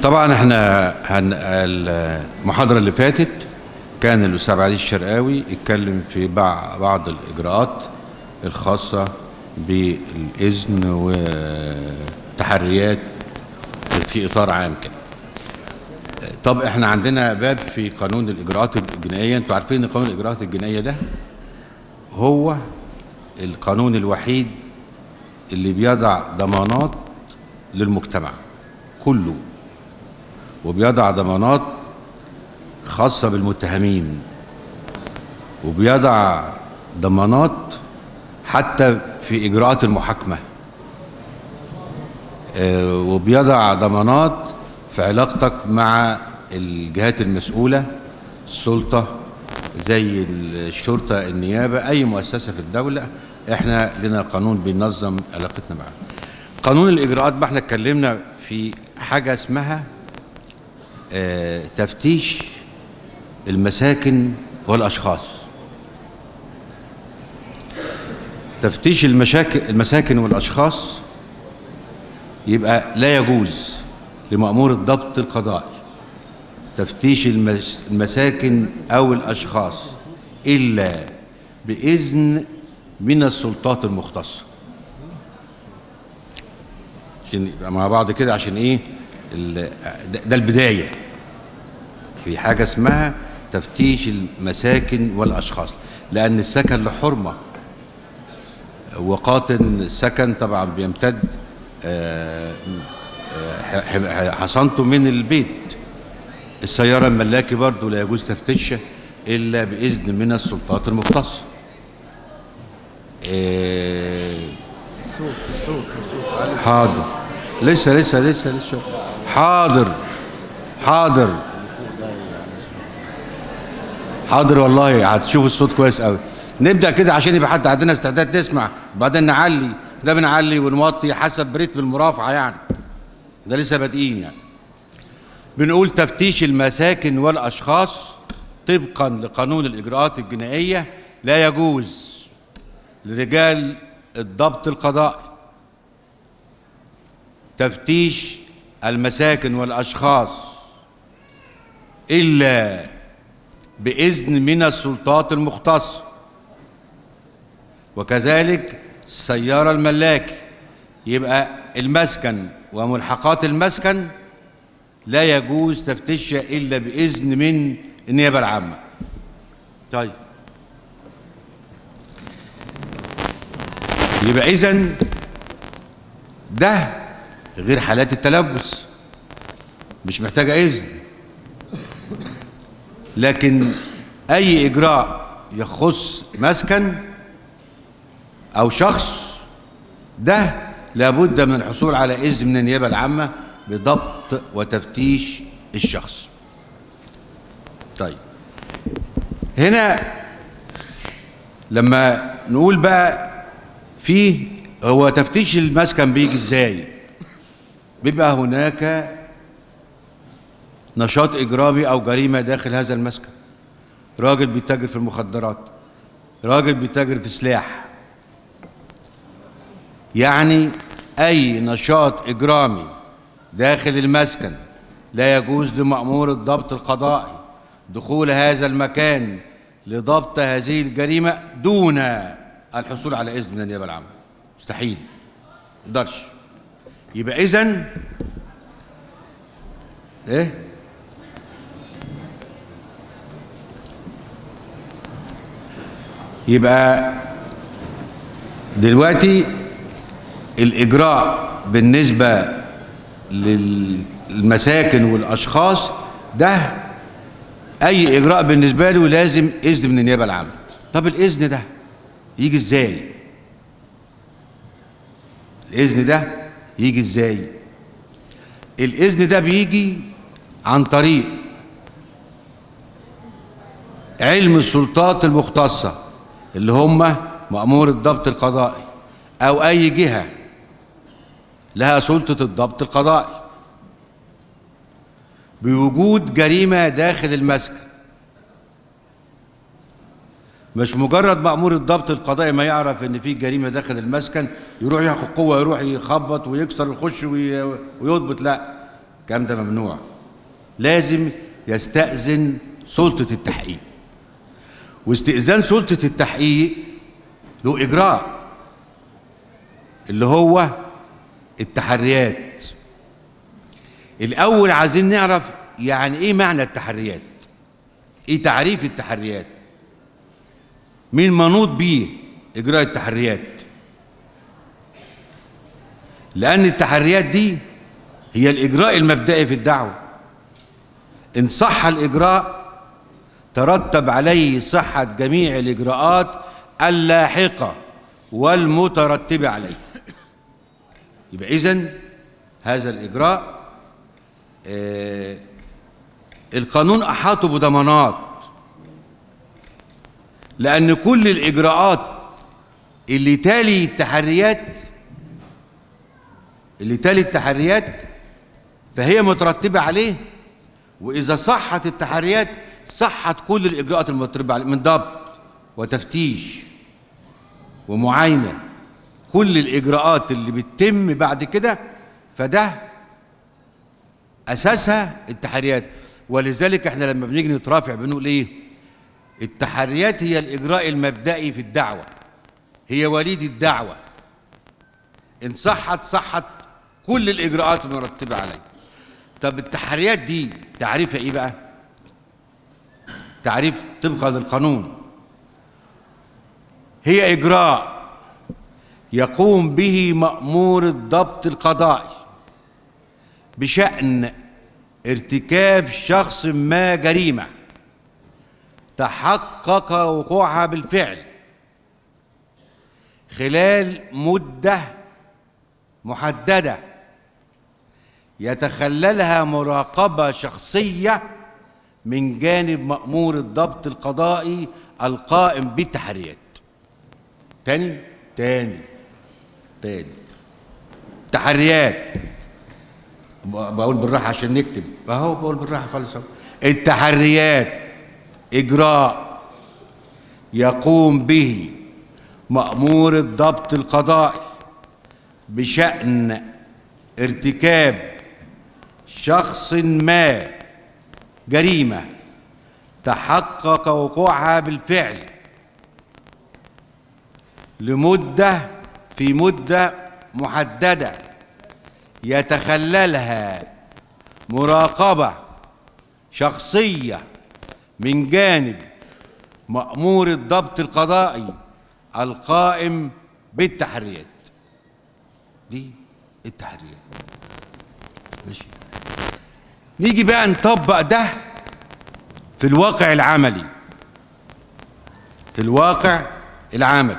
طبعا احنا هن... المحاضرة اللي فاتت كان الأستاذ علي الشرقاوي اتكلم في بع- بعض الإجراءات الخاصة بالإذن وتحريات في إطار عام كده طب احنا عندنا باب في قانون الإجراءات الجنائية انتوا عارفين ان قانون الإجراءات الجنائية ده هو القانون الوحيد اللي بيضع ضمانات للمجتمع كله وبيضع ضمانات خاصة بالمتهمين وبيضع ضمانات حتى في إجراءات المحاكمة آه، وبيضع ضمانات في علاقتك مع الجهات المسؤولة السلطة زي الشرطة النيابة أي مؤسسة في الدولة احنا لنا قانون بينظم علاقتنا معاه قانون الإجراءات بقى احنا اتكلمنا في حاجة اسمها آه، تفتيش المساكن والأشخاص تفتيش المشاكل المساكن والأشخاص يبقى لا يجوز لمأمور الضبط القضائي تفتيش المس- المساكن أو الأشخاص إلا بإذن من السلطات المختصة عشان يبقى مع بعض كده عشان إيه ال- ده- ده البداية في حاجة اسمها تفتيش المساكن والأشخاص لأن السكن له حرمة وقاطن السكن طبعا بيمتد آه، آه، ح- ح- حصنته من البيت السيارة الملاكي برضو لا يجوز تفتيشها إلا بإذن من السلطات المختصة آه، حاضر لسه لسه لسه لسه حاضر حاضر حاضر والله هتشوف الصوت كويس قوي نبدا كده عشان يبقى حد عندنا استعداد نسمع وبعدين نعلي ده بنعلي ونوطي حسب رتم المرافعه يعني ده لسه بادئين يعني بنقول تفتيش المساكن والاشخاص طبقا لقانون الاجراءات الجنائيه لا يجوز لرجال الضبط القضائي تفتيش المساكن والاشخاص الا باذن من السلطات المختصه وكذلك السياره الملاكي يبقى المسكن وملحقات المسكن لا يجوز تفتيشها الا باذن من النيابه العامه طيب يبقى اذا ده غير حالات التلبس مش محتاجه اذن لكن اي اجراء يخص مسكن او شخص ده لابد من الحصول على اذن من النيابه العامه بضبط وتفتيش الشخص طيب هنا لما نقول بقى فيه هو تفتيش المسكن بيجي ازاي بيبقى هناك نشاط إجرامي أو جريمة داخل هذا المسكن راجل بيتاجر في المخدرات راجل بيتاجر في سلاح يعني أي نشاط إجرامي داخل المسكن لا يجوز لمأمور الضبط القضائي دخول هذا المكان لضبط هذه الجريمة دون الحصول على إذن من النيابة العامة مستحيل مقدرش يبقى إذن إيه يبقى دلوقتي الإجراء بالنسبة للمساكن والأشخاص ده أي إجراء بالنسبة له لازم إذن من النيابة العامة طب الإذن ده يجي إزاي؟ الإذن ده يجي إزاي؟ الإذن ده بيجي عن طريق علم السلطات المختصة اللي هم مأمور الضبط القضائي أو أي جهة لها سلطة الضبط القضائي بوجود جريمة داخل المسكن مش مجرد مأمور الضبط القضائي ما يعرف ان في جريمة داخل المسكن يروح ياخد قوة يروح يخبط ويكسر ويخش وي- ويضبط لا الكلام ده ممنوع لازم يستأذن سلطة التحقيق واستئذان سلطة التحقيق له إجراء اللي هو التحريات الأول عايزين نعرف يعني إيه معنى التحريات إيه تعريف التحريات مين منوط بيه إجراء التحريات لأن التحريات دي هي الإجراء المبدئي في الدعوة إن صح الإجراء ترتب عليه صحة جميع الإجراءات اللاحقة والمترتبة عليه يبقى إذن هذا الإجراء آه القانون أحاطه بضمانات لأن كل الإجراءات اللي تالي التحريات اللي تالي التحريات فهي مترتبة عليه وإذا صحت التحريات صحت كل الإجراءات المترتبة عليه من ضبط وتفتيش ومعاينة كل الإجراءات اللي بتتم بعد كده فده أساسها التحريات ولذلك احنا لما بنيجي نترافع بنقول ايه التحريات هي الإجراء المبدئي في الدعوة هي وليد الدعوة إن صحت صحت كل الإجراءات المرتبة عليه طب التحريات دي تعريفها إيه بقى؟ تعريف طبقا للقانون هي إجراء يقوم به مأمور الضبط القضائي بشأن ارتكاب شخص ما جريمة تحقق وقوعها بالفعل خلال مدة محددة يتخللها مراقبة شخصية من جانب مأمور الضبط القضائي القائم بالتحريات تاني تاني تاني تحريات بقول بالراحة عشان نكتب اهو بقول بالراحة خالص التحريات إجراء يقوم به مأمور الضبط القضائي بشأن ارتكاب شخص ما جريمة تحقق وقوعها بالفعل لمدة في مدة محددة يتخللها مراقبة شخصية من جانب مأمور الضبط القضائي القائم بالتحريات دي التحريات ماشي نيجي بقى نطبق ده في الواقع العملي في الواقع العملي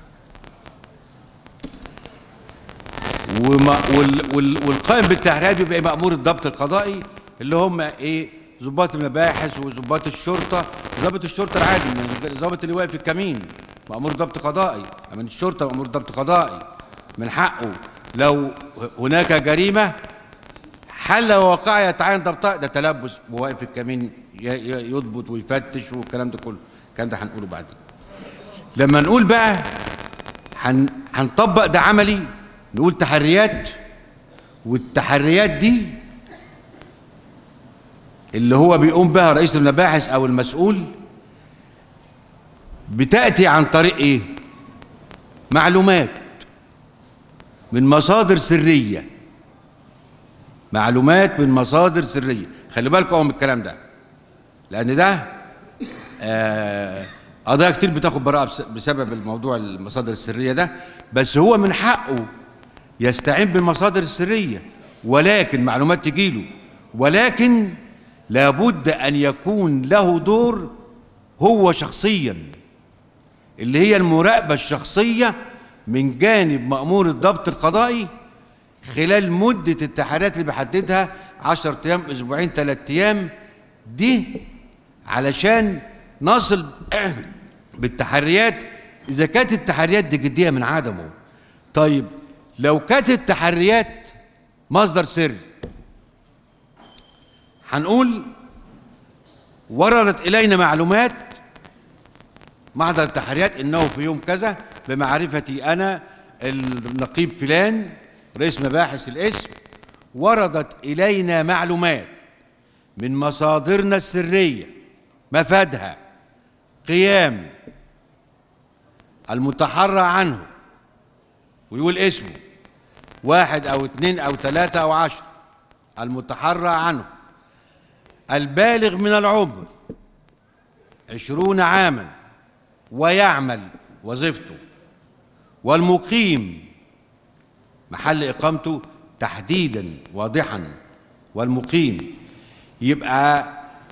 وما وال وال والقائم بالتحريات بيبقى مأمور الضبط القضائي اللي هم ايه ضباط المباحث وضباط الشرطه ضابط الشرطه العادي الضابط اللي واقف في الكمين مأمور ضبط قضائي من الشرطه مأمور ضبط قضائي من حقه لو هناك جريمه حل وقع يتعين ضبطها ده تلبس وواقف في الكمين يضبط ويفتش والكلام ده كله الكلام ده هنقوله بعدين لما نقول بقى هنطبق ده عملي نقول تحريات والتحريات دي اللي هو بيقوم بها رئيس المباحث او المسؤول بتاتي عن طريق ايه معلومات من مصادر سريه معلومات من مصادر سريه خلي بالكم من الكلام ده لان ده آه قضايا كتير بتاخد براءه بسبب الموضوع المصادر السريه ده بس هو من حقه يستعين بالمصادر السريه ولكن معلومات تجيله ولكن لابد ان يكون له دور هو شخصيا اللي هي المراقبه الشخصيه من جانب مامور الضبط القضائي خلال مده التحريات اللي بيحددها 10 ايام اسبوعين ثلاث ايام دي علشان نصل بالتحريات اذا كانت التحريات دي جديه من عدمه طيب لو كانت التحريات مصدر سر هنقول وردت الينا معلومات محضر التحريات انه في يوم كذا بمعرفتي انا النقيب فلان رئيس مباحث الاسم وردت إلينا معلومات من مصادرنا السرية مفادها قيام المتحرى عنه ويقول اسمه واحد أو اثنين أو ثلاثة أو عشر المتحرى عنه البالغ من العمر عشرون عاما ويعمل وظيفته والمقيم محل إقامته تحديدا واضحا والمقيم يبقى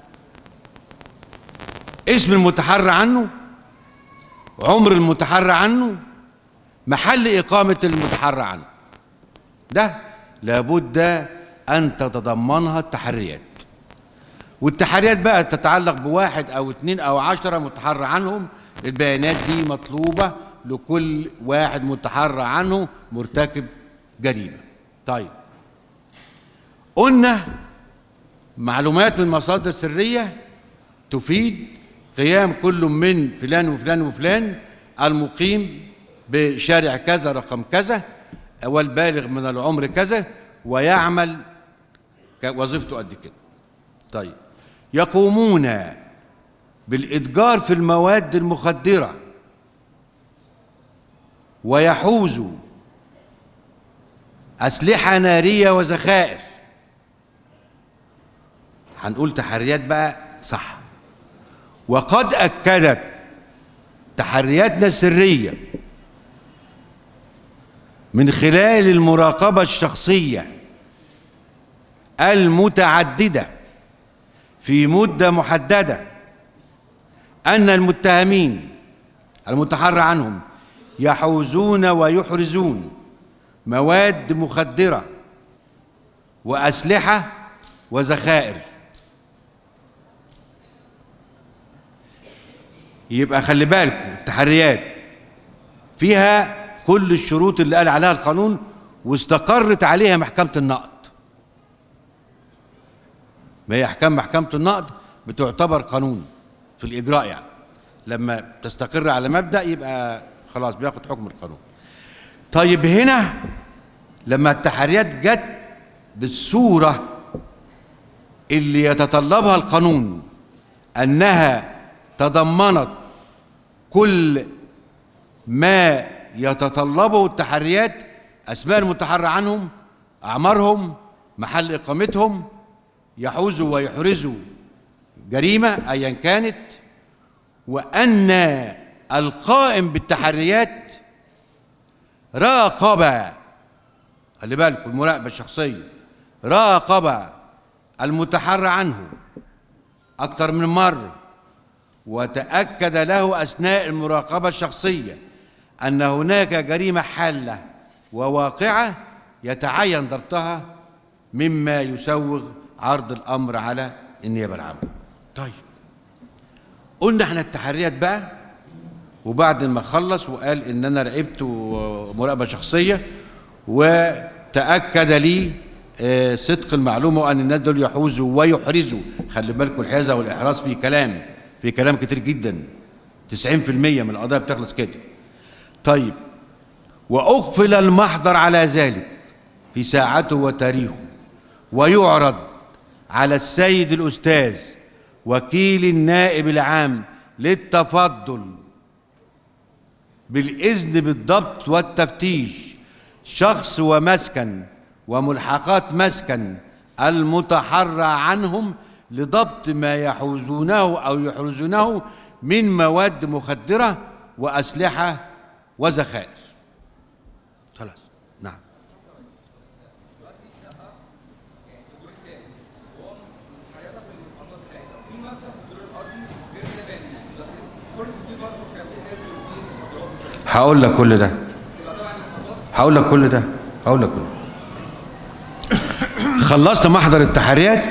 اسم المتحرى عنه عمر المتحرى عنه محل إقامة المتحرى عنه ده لابد أن تتضمنها التحريات والتحريات بقى تتعلق بواحد أو اثنين أو عشرة متحرى عنهم البيانات دي مطلوبة لكل واحد متحرى عنه مرتكب جريمة طيب قلنا معلومات من مصادر سرية تفيد قيام كل من فلان وفلان وفلان المقيم بشارع كذا رقم كذا والبالغ من العمر كذا ويعمل وظيفته قد كده طيب يقومون بالإتجار في المواد المخدرة ويحوزوا أسلحة نارية وذخائر هنقول تحريات بقى صح وقد أكدت تحرياتنا السرية من خلال المراقبة الشخصية المتعددة في مدة محددة أن المتهمين المتحرى عنهم يحوزون ويحرزون مواد مخدرة وأسلحة وذخائر يبقى خلي بالكم التحريات فيها كل الشروط اللي قال عليها القانون واستقرت عليها محكمة النقد ما هي أحكام محكمة النقد بتعتبر قانون في الإجراء يعني لما تستقر على مبدأ يبقى خلاص بياخد حكم القانون طيب هنا لما التحريات جت بالصورة اللي يتطلبها القانون أنها تضمنت كل ما يتطلبه التحريات أسماء المتحرى عنهم أعمارهم محل إقامتهم يحوزوا ويحرزوا جريمة أيا كانت وأن القائم بالتحريات راقب خلي بالكم المراقبة الشخصية راقب المتحرى عنه أكثر من مرة وتأكد له أثناء المراقبة الشخصية أن هناك جريمة حالة وواقعة يتعين ضبطها مما يسوغ عرض الأمر على النيابة العامة طيب قلنا احنا التحريات بقى وبعد ما خلص وقال ان انا راقبت مراقبه شخصيه وتاكد لي آه، صدق المعلومه وان الناس دول يحوزوا ويحرزوا خلي بالكم الحيازه والاحراز في كلام في كلام كتير جدا 90% من القضايا بتخلص كده طيب واغفل المحضر على ذلك في ساعته وتاريخه ويعرض على السيد الاستاذ وكيل النائب العام للتفضل بالإذن بالضبط والتفتيش شخص ومسكن وملحقات مسكن المتحرى عنهم لضبط ما يحوزونه أو يحرزونه من مواد مخدرة وأسلحة وذخائر خلاص نعم هقول لك كل ده هقول لك كل ده هقول لك كل ده خلصت محضر التحريات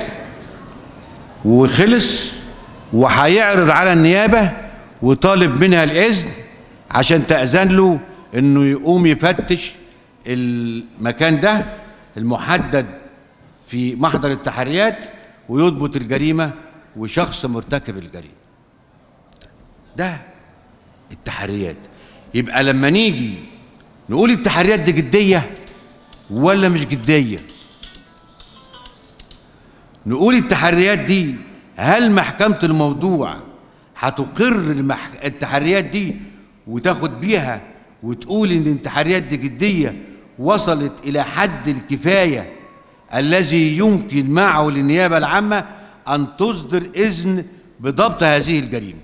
وخلص وهيعرض على النيابة وطالب منها الإذن عشان تأذن له إنه يقوم يفتش المكان ده المحدد في محضر التحريات ويضبط الجريمة وشخص مرتكب الجريمة ده التحريات يبقى لما نيجي نقول التحريات دي جدية ولا مش جدية نقول التحريات دي هل محكمة الموضوع هتقر المح... التحريات دي وتاخد بيها وتقول ان التحريات دي جدية وصلت الى حد الكفاية الذي يمكن معه للنيابة العامة ان تصدر اذن بضبط هذه الجريمة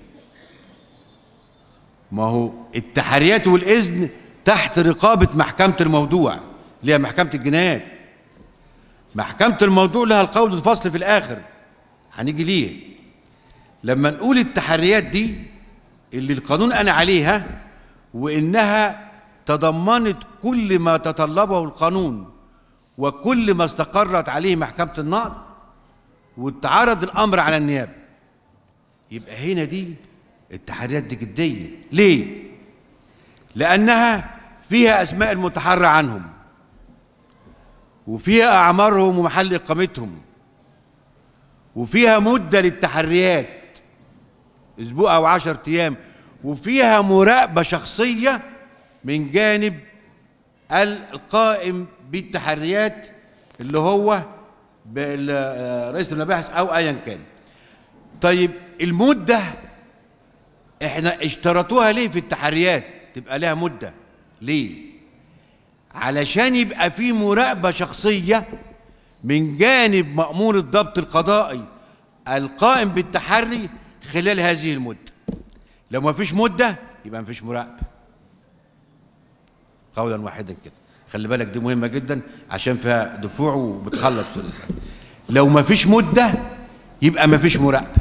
ما هو التحريات والاذن تحت رقابة محكمة الموضوع اللي هي محكمة الجنايات محكمة الموضوع لها القول الفصل في الآخر هنيجي ليه لما نقول التحريات دي اللي القانون أنا عليها وإنها تضمنت كل ما تطلبه القانون وكل ما استقرت عليه محكمة النقض وتعرض الأمر على النيابة يبقى هنا دي التحريات دي جدية ليه؟ لأنها فيها أسماء المتحرى عنهم وفيها أعمارهم ومحل إقامتهم وفيها مدة للتحريات أسبوع أو عشر أيام وفيها مراقبة شخصية من جانب القائم بالتحريات اللي هو رئيس المباحث أو أيا كان طيب المدة احنا اشترطوها ليه في التحريات تبقى لها مدة ليه علشان يبقى في مراقبة شخصية من جانب مأمور الضبط القضائي القائم بالتحري خلال هذه المدة لو ما فيش مدة يبقى ما فيش مراقبة قولا واحدا كده خلي بالك دي مهمة جدا عشان فيها دفوع وبتخلص كل حاجة لو ما فيش مدة يبقى ما فيش مراقبة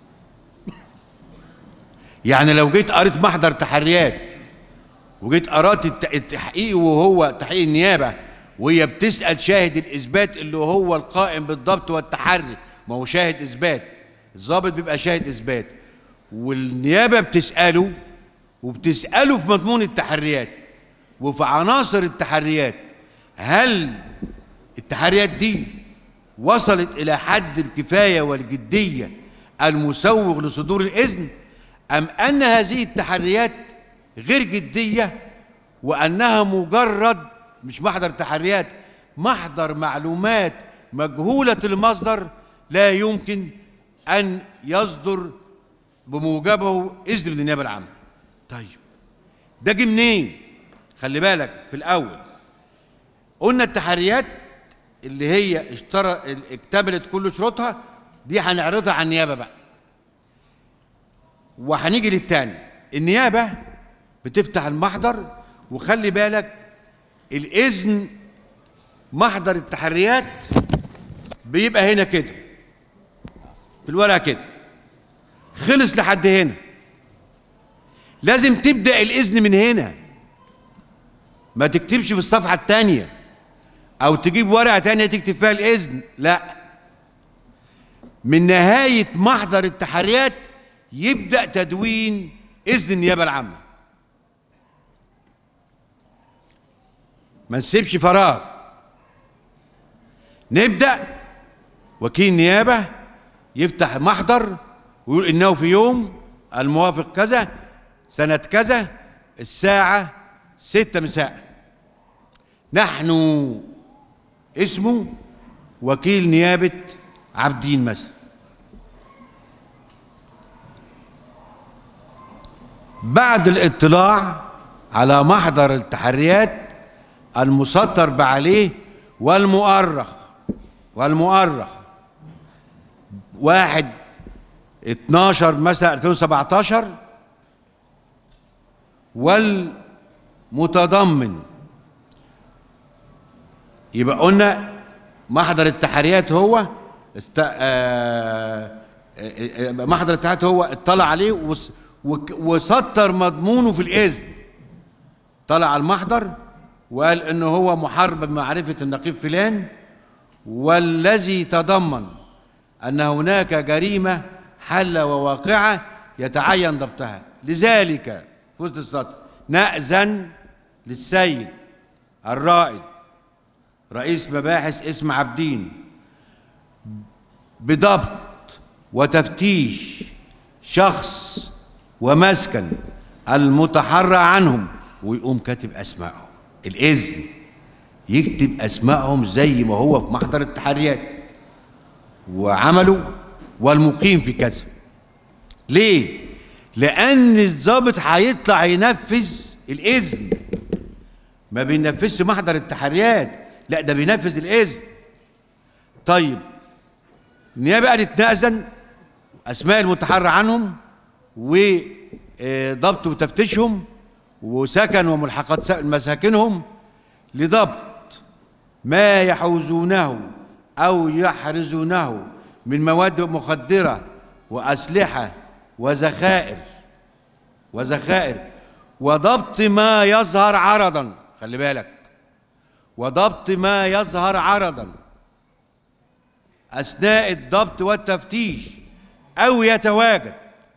يعني لو جيت قريت محضر تحريات وجيت قرات التحقيق وهو تحقيق النيابه وهي بتسال شاهد الاثبات اللي هو القائم بالضبط والتحري ما هو شاهد اثبات الضابط بيبقى شاهد اثبات والنيابه بتساله وبتساله في مضمون التحريات وفي عناصر التحريات هل التحريات دي وصلت الى حد الكفايه والجديه المسوغ لصدور الاذن ام ان هذه التحريات غير جدية وأنها مجرد مش محضر تحريات محضر معلومات مجهولة المصدر لا يمكن أن يصدر بموجبه إذن من النيابة العامة طيب ده جه منين؟ خلي بالك في الأول قلنا التحريات اللي هي اشترى اكتملت كل شروطها دي هنعرضها على النيابة بقى وهنيجي للتاني النيابة بتفتح المحضر وخلي بالك الإذن محضر التحريات بيبقى هنا كده في الورقة كده خلص لحد هنا لازم تبدأ الإذن من هنا ما تكتبش في الصفحة التانية أو تجيب ورقة تانية تكتب فيها الإذن لا من نهاية محضر التحريات يبدأ تدوين إذن النيابة العامة ما نسيبش فراغ نبدأ وكيل نيابة يفتح محضر ويقول إنه في يوم الموافق كذا سنة كذا الساعة ستة مساء نحن اسمه وكيل نيابة عابدين مثلا بعد الاطلاع على محضر التحريات المسطر بعليه والمؤرخ والمؤرخ واحد 12 مثلا 2017 والمتضمن يبقى قلنا محضر التحريات هو است... آه... محضر التحريات هو اطلع عليه وس... وسطر مضمونه في الإذن طلع على المحضر وقال انه هو محارب بمعرفة النقيب فلان والذي تضمن ان هناك جريمة حل وواقعة يتعين ضبطها لذلك في وسط السطر نأذن للسيد الرائد رئيس مباحث اسم عابدين بضبط وتفتيش شخص ومسكن المتحرى عنهم ويقوم كاتب اسمائهم الاذن يكتب اسمائهم زي ما هو في محضر التحريات وعمله والمقيم في كذا ليه لان الضابط هيطلع ينفذ الاذن ما بينفذش محضر التحريات لا ده بينفذ الاذن طيب النيابه قالت نأذن اسماء المتحرى عنهم وضبط وتفتيشهم وسكن وملحقات مساكنهم لضبط ما يحوزونه او يحرزونه من مواد مخدره واسلحه وذخائر وذخائر وضبط ما يظهر عرضا خلي بالك وضبط ما يظهر عرضا اثناء الضبط والتفتيش او يتواجد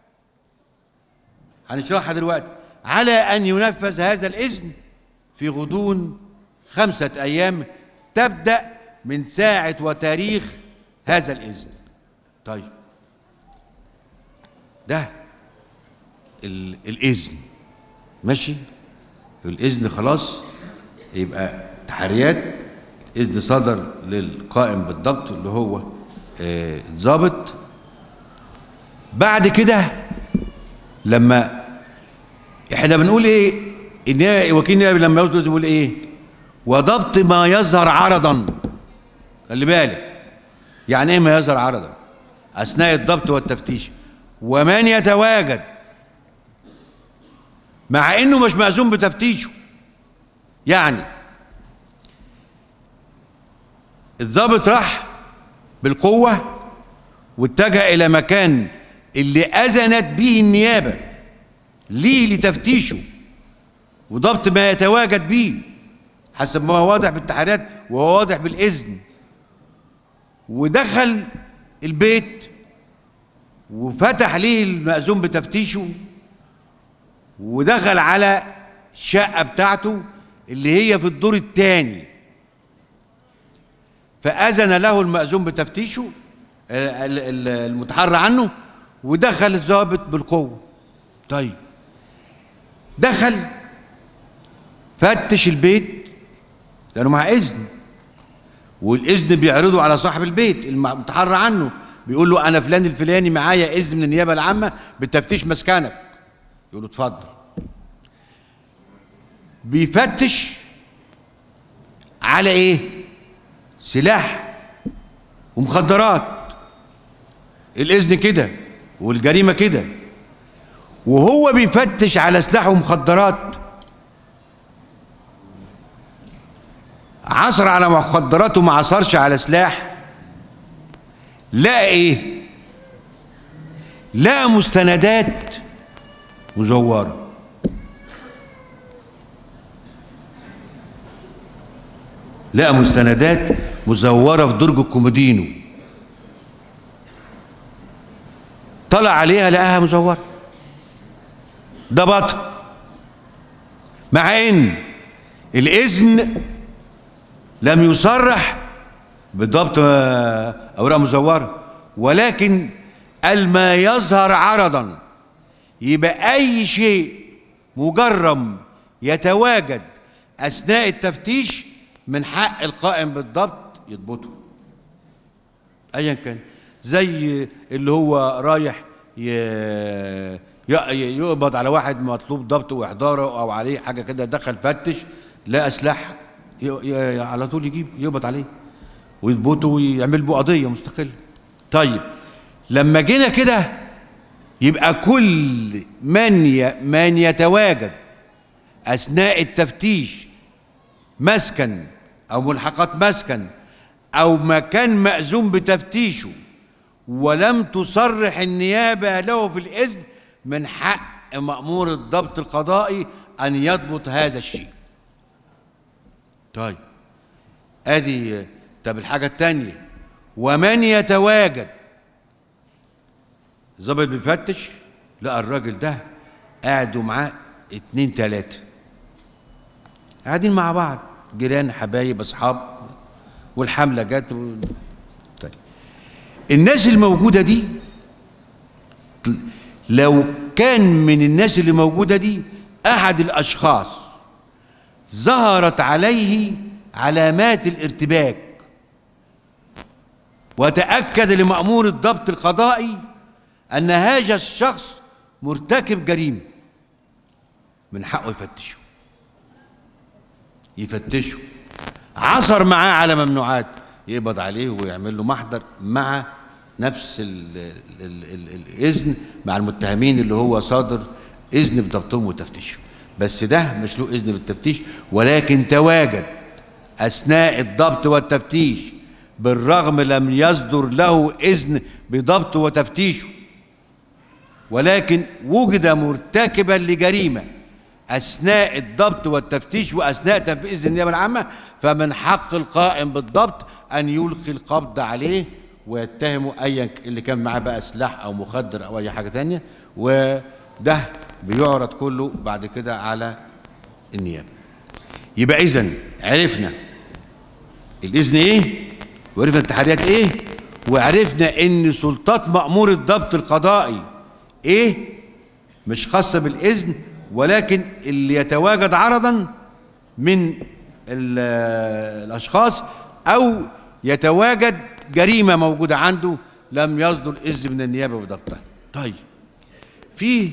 هنشرحها دلوقتي على ان ينفذ هذا الاذن في غضون خمسه ايام تبدا من ساعه وتاريخ هذا الاذن طيب ده ال- الاذن ماشي الاذن خلاص يبقى تحريات اذن صدر للقائم بالضبط اللي هو آه، ضابط بعد كده لما احنا بنقول ايه ان وكيل النائب لما يصدر بيقول ايه وضبط ما يظهر عرضا خلي بالك يعني ايه ما يظهر عرضا اثناء الضبط والتفتيش ومن يتواجد مع انه مش مأذون بتفتيشه يعني الضابط راح بالقوة واتجه إلى مكان اللي أذنت به النيابة ليه لتفتيشه وضبط ما يتواجد به حسب ما هو واضح بالتحريات وهو واضح بالإذن ودخل البيت وفتح ليه المأذون بتفتيشه ودخل على الشقة بتاعته اللي هي في الدور الثاني فأذن له المأذون بتفتيشه ال- ال- المتحرى عنه ودخل الضابط بالقوة طيب دخل فتش البيت لأنه مع إذن والإذن بيعرضه على صاحب البيت المتحرى عنه بيقول له أنا فلان الفلاني معايا إذن من النيابة العامة بالتفتيش مسكنك يقول له اتفضل بيفتش على ايه سلاح ومخدرات الاذن كده والجريمه كده وهو بيفتش على سلاح ومخدرات عثر على مخدرات وما عثرش على سلاح لقى ايه لقى مستندات مزوره لقى مستندات مزوره في درج الكومودينو طلع عليها لقاها مزوره ده بطل مع ان الاذن لم يصرح بضبط آه، اوراق مزوره ولكن قال ما يظهر عرضا يبقى اي شيء مجرم يتواجد اثناء التفتيش من حق القائم بالضبط يضبطه ايا كان زي اللي هو رايح ي... ي- يقبض على واحد مطلوب ضبطه واحضاره او عليه حاجه كده دخل فتش لقى سلاح ي... ي... على طول يجيب يقبض عليه ويضبطه ويعمل به قضيه مستقله طيب لما جينا كده يبقى كل من ي... من يتواجد اثناء التفتيش مسكن او ملحقات مسكن او مكان مأذون بتفتيشه ولم تصرح النيابة له في الإذن من حق مأمور الضبط القضائي أن يضبط هذا الشيء طيب ادي طب الحاجة التانية ومن يتواجد ظابط بيفتش لقى الراجل ده قاعد ومعاه اتنين تلاتة قاعدين مع بعض جيران حبايب اصحاب والحمله جت و... طيب الناس الموجوده دي لو كان من الناس اللي موجوده دي احد الاشخاص ظهرت عليه علامات الارتباك وتأكد لمأمور الضبط القضائي أن هذا الشخص مرتكب جريمة من حقه يفتشه يفتشه عثر معاه على ممنوعات يقبض عليه ويعمل له محضر مع نفس ال ال ال الإذن مع المتهمين اللي هو صادر إذن بضبطهم وتفتيشهم بس ده مش له إذن بالتفتيش ولكن تواجد أثناء الضبط والتفتيش بالرغم لم يصدر له إذن بضبط وتفتيشه ولكن وجد مرتكبا لجريمة أثناء الضبط والتفتيش وأثناء تنفيذ النيابة العامة فمن حق القائم بالضبط أن يلقي القبض عليه ويتهمه أيا اللي كان معاه بقى سلاح أو مخدر أو أي حاجة تانية وده بيعرض كله بعد كده على النيابة يبقى إذن عرفنا الإذن إيه وعرفنا التحريات إيه وعرفنا إن سلطات مأمور الضبط القضائي إيه مش خاصة بالإذن ولكن اللي يتواجد عرضا من الأشخاص أو يتواجد جريمة موجودة عنده لم يصدر إذن من النيابة بضبطها طيب في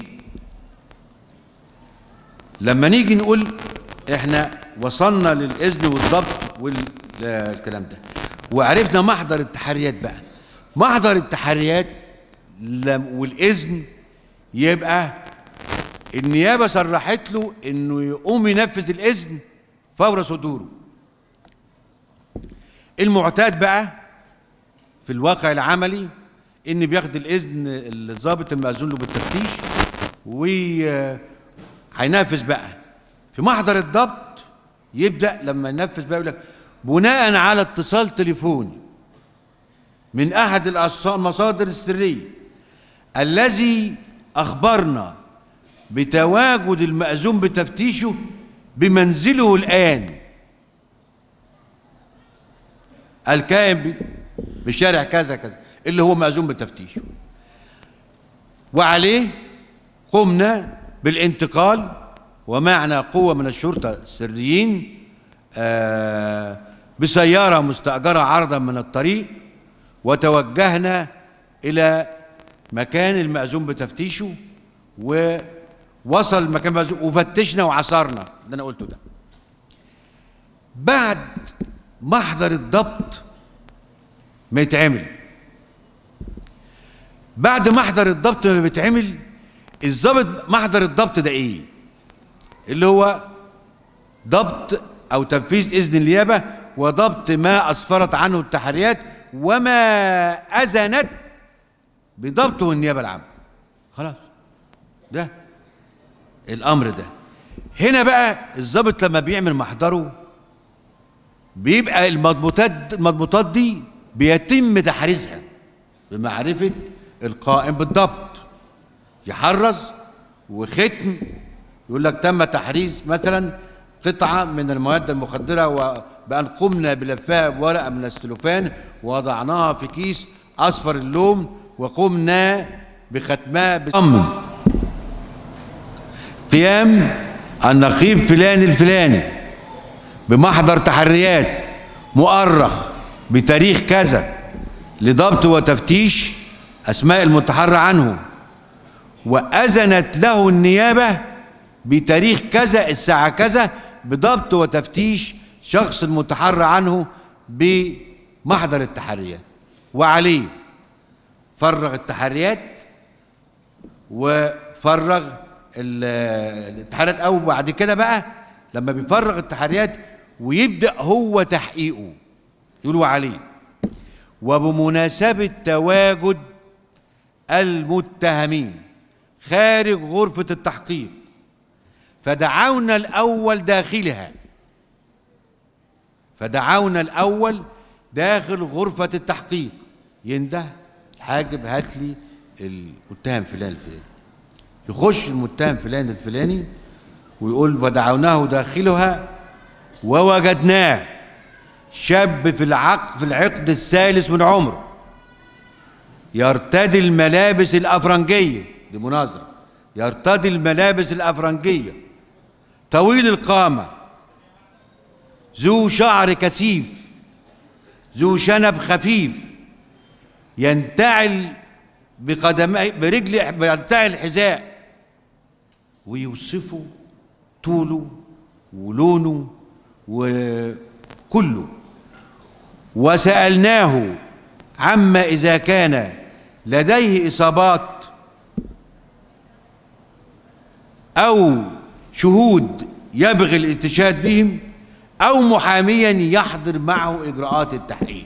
لما نيجي نقول احنا وصلنا للإذن والضبط والكلام ده وعرفنا محضر التحريات بقى محضر التحريات والإذن يبقى النيابة صرحت له انه يقوم ينفذ الاذن فور صدوره المعتاد بقى في الواقع العملي ان بياخد الاذن الضابط المأذون له بالتفتيش وهينفذ بقى في محضر الضبط يبدأ لما ينفذ بقى يقول لك بناء على اتصال تليفوني من احد المصادر السريه الذي اخبرنا بتواجد المأذون بتفتيشه بمنزله الآن الكائن بشارع كذا كذا اللي هو مأذون بتفتيشه وعليه قمنا بالانتقال ومعنا قوة من الشرطة السريين آه بسيارة مستأجرة عرضا من الطريق وتوجهنا إلى مكان المأذون بتفتيشه و وصل المكان مأذون وفتشنا وعصرنا اللي انا قلته ده بعد محضر الضبط ما يتعمل بعد محضر الضبط ما بيتعمل الضابط محضر الضبط ده ايه اللي هو ضبط او تنفيذ اذن النيابه وضبط ما اسفرت عنه التحريات وما اذنت بضبطه النيابه العامه خلاص ده الامر ده هنا بقى الضابط لما بيعمل محضره بيبقى المضبوطات المضبوطات دي بيتم تحريزها بمعرفه القائم بالضبط يحرز وختم يقول لك تم تحريز مثلا قطعة من المواد المخدرة وبأن قمنا بلفها بورقة من السلوفان ووضعناها في كيس أصفر اللون وقمنا بختمها بطمن قيام النقيب فلان الفلاني بمحضر تحريات مؤرخ بتاريخ كذا لضبط وتفتيش أسماء المتحرى عنه وأذنت له النيابة بتاريخ كذا الساعة كذا بضبط وتفتيش شخص المتحرى عنه بمحضر التحريات وعليه فرغ التحريات وفرغ الاتحادات او بعد كده بقى لما بيفرغ التحريات ويبدا هو تحقيقه يقولوا عليه وبمناسبه تواجد المتهمين خارج غرفه التحقيق فدعونا الاول داخلها فدعونا الاول داخل غرفه التحقيق ينده الحاجب هات لي المتهم فلان الفلاني يخش المتهم فلان الفلاني ويقول ودعوناه داخلها ووجدناه شاب في العقد في العقد الثالث من عمره يرتدي الملابس الافرنجيه دي مناظره يرتدي الملابس الافرنجيه طويل القامه ذو شعر كثيف ذو شنب خفيف ينتعل بقدمه برجل بينتعل الحذاء ويوصفوا طوله ولونه وكله وسألناه عما إذا كان لديه إصابات أو شهود يبغي الاستشهاد بهم أو محاميا يحضر معه إجراءات التحقيق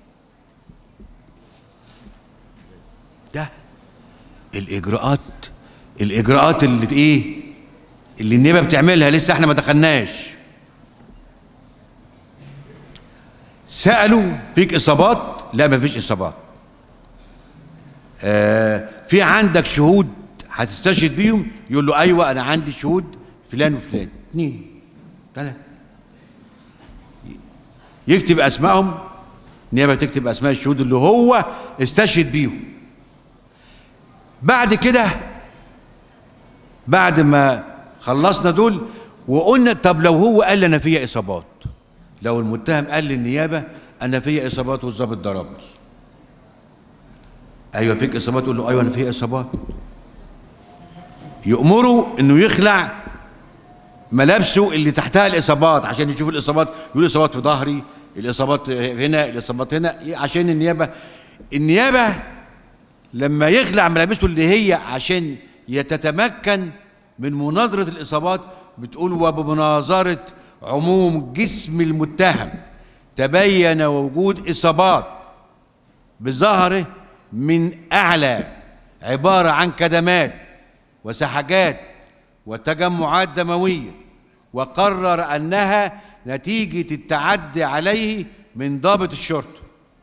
ده الإجراءات الإجراءات اللي في إيه اللي النيابة بتعملها لسه احنا ما دخلناش سألوا فيك إصابات لا ما فيش إصابات آه في عندك شهود هتستشهد بيهم يقول له أيوة أنا عندي شهود فلان وفلان اثنين ثلاثة يكتب أسمائهم النيابة تكتب أسماء الشهود اللي هو استشهد بيهم بعد كده بعد ما خلصنا دول وقلنا طب لو هو قال لي انا فيا اصابات لو المتهم قال للنيابه انا فيا اصابات والظابط ضربني ايوه فيك اصابات يقول له ايوه انا فيا اصابات يأمره انه يخلع ملابسه اللي تحتها الاصابات عشان يشوف الاصابات يقول اصابات في ظهري الاصابات هنا الاصابات هنا عشان النيابه النيابه لما يخلع ملابسه اللي هي عشان يتتمكن من مناظرة الإصابات بتقول وبمناظرة عموم جسم المتهم تبين وجود إصابات بظهره من أعلى عبارة عن كدمات وسحجات وتجمعات دموية وقرر أنها نتيجة التعدي عليه من ضابط الشرطة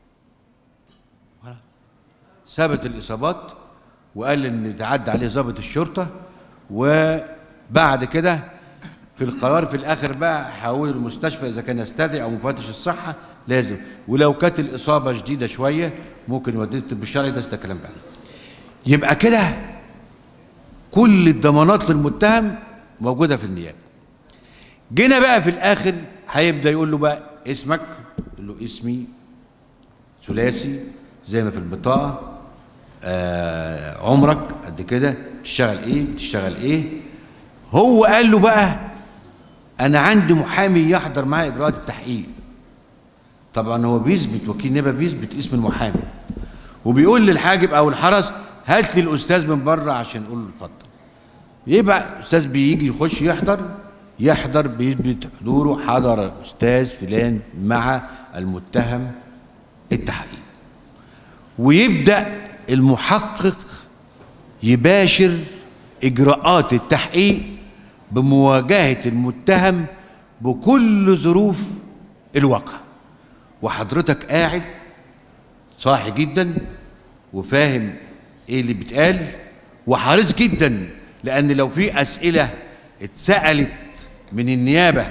ثبت الإصابات وقال إن تعدى عليه ضابط الشرطة وبعد كده في القرار في الآخر بقى حول المستشفى إذا كان يستدعي أو مفتش الصحة لازم ولو كانت الإصابة شديدة شوية ممكن يوديه الطب الشرعي ده ده كلام بعد يبقى كده كل الضمانات للمتهم موجودة في النيابة جينا بقى في الآخر هيبدأ يقول له بقى اسمك يقول له اسمي ثلاثي زي ما في البطاقة آه عمرك قد كده بتشتغل ايه بتشتغل ايه هو قال له بقى انا عندي محامي يحضر معايا اجراءات التحقيق طبعا هو بيثبت وكيل نيابه بيثبت اسم المحامي وبيقول للحاجب او الحرس هات لي الاستاذ من بره عشان نقول له اتفضل يبقى الاستاذ بيجي يخش يحضر يحضر بيثبت حضوره حضر الاستاذ فلان مع المتهم التحقيق ويبدا المحقق يباشر اجراءات التحقيق بمواجهه المتهم بكل ظروف الواقع وحضرتك قاعد صاحي جدا وفاهم ايه اللي بيتقال وحريص جدا لان لو في اسئله اتسالت من النيابه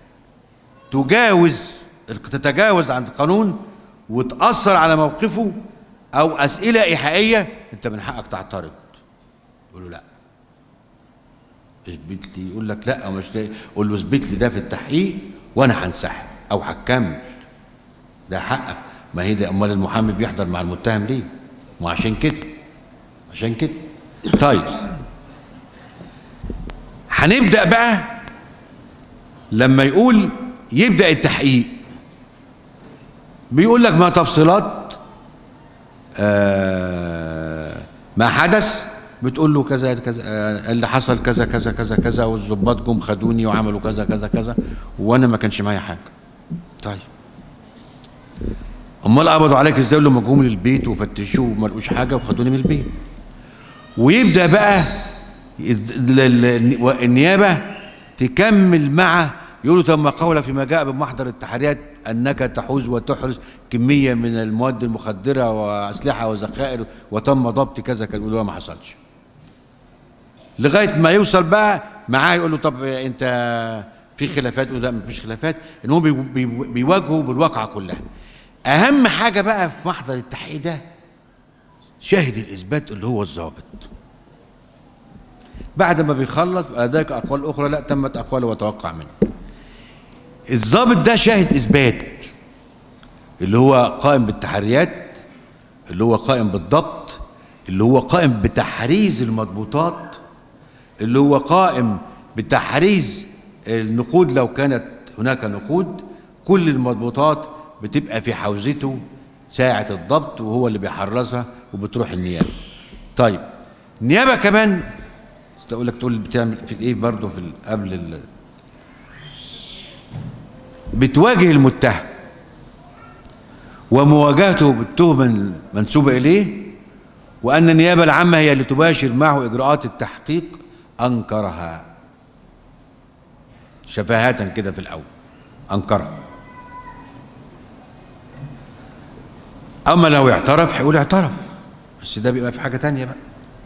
تجاوز تتجاوز عن القانون وتاثر على موقفه او اسئله ايحائيه انت من حقك تعترض يقول له لا اثبت لي يقول لك لا مش قول له اثبت لي ده في التحقيق وانا هنسحب او هكمل ده حقك ما هي ده امال المحامي بيحضر مع المتهم ليه ما عشان كده عشان كده طيب هنبدا بقى لما يقول يبدا التحقيق بيقول لك ما تفصيلات آه ما حدث بتقول له كذا كذا آه اللي حصل كذا كذا كذا كذا والظباط جم خدوني وعملوا كذا كذا كذا وانا ما كانش معايا حاجه طيب امال قبضوا عليك ازاي لما جم للبيت وفتشوه وما لقوش حاجه وخدوني من البيت ويبدا بقى النيابه تكمل مع يقولوا تم قول فيما جاء بمحضر التحريات انك تحوز وتحرز كميه من المواد المخدره واسلحه وذخائر وتم ضبط كذا كذا يقولوا ما حصلش لغايه ما يوصل بقى معاه يقول له طب انت في خلافات يقول لا مفيش خلافات ان هم بيواجهوا بالواقعه كلها اهم حاجه بقى في محضر التحقيق ده شاهد الاثبات اللي هو الضابط بعد ما بيخلص لديك اقوال اخرى لا تمت اقواله وتوقع منه الضابط ده شاهد اثبات اللي هو قائم بالتحريات اللي هو قائم بالضبط اللي هو قائم بتحريز المضبوطات اللي هو قائم بتحريز النقود لو كانت هناك نقود كل المضبوطات بتبقى في حوزته ساعة الضبط وهو اللي بيحرزها وبتروح النيابة طيب النيابة كمان تقول لك تقول بتعمل في ايه برضه في ال- قبل ال... بتواجه المتهم ومواجهته بالتهمة المنسوبة إليه وأن النيابة العامة هي اللي تباشر معه إجراءات التحقيق أنكرها شفاهة كده في الأول أنكرها أما لو اعترف هيقول اعترف بس ده بيبقى في حاجة تانية بقى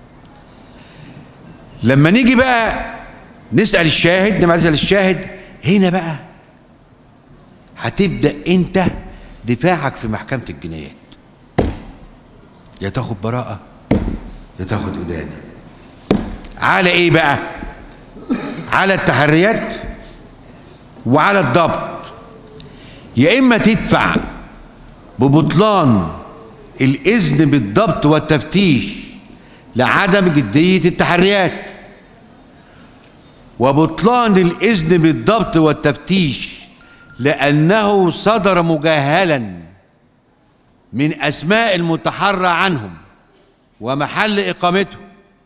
لما نيجي بقى نسأل الشاهد لما نسأل الشاهد هنا بقى هتبدأ أنت دفاعك في محكمة الجنايات يا تاخد براءة يا تاخد إدانة على إيه بقى؟ على التحريات وعلى الضبط يا إما تدفع ببطلان الإذن بالضبط والتفتيش لعدم جدية التحريات وبطلان الإذن بالضبط والتفتيش لأنه صدر مجهلا من أسماء المتحرى عنهم ومحل إقامته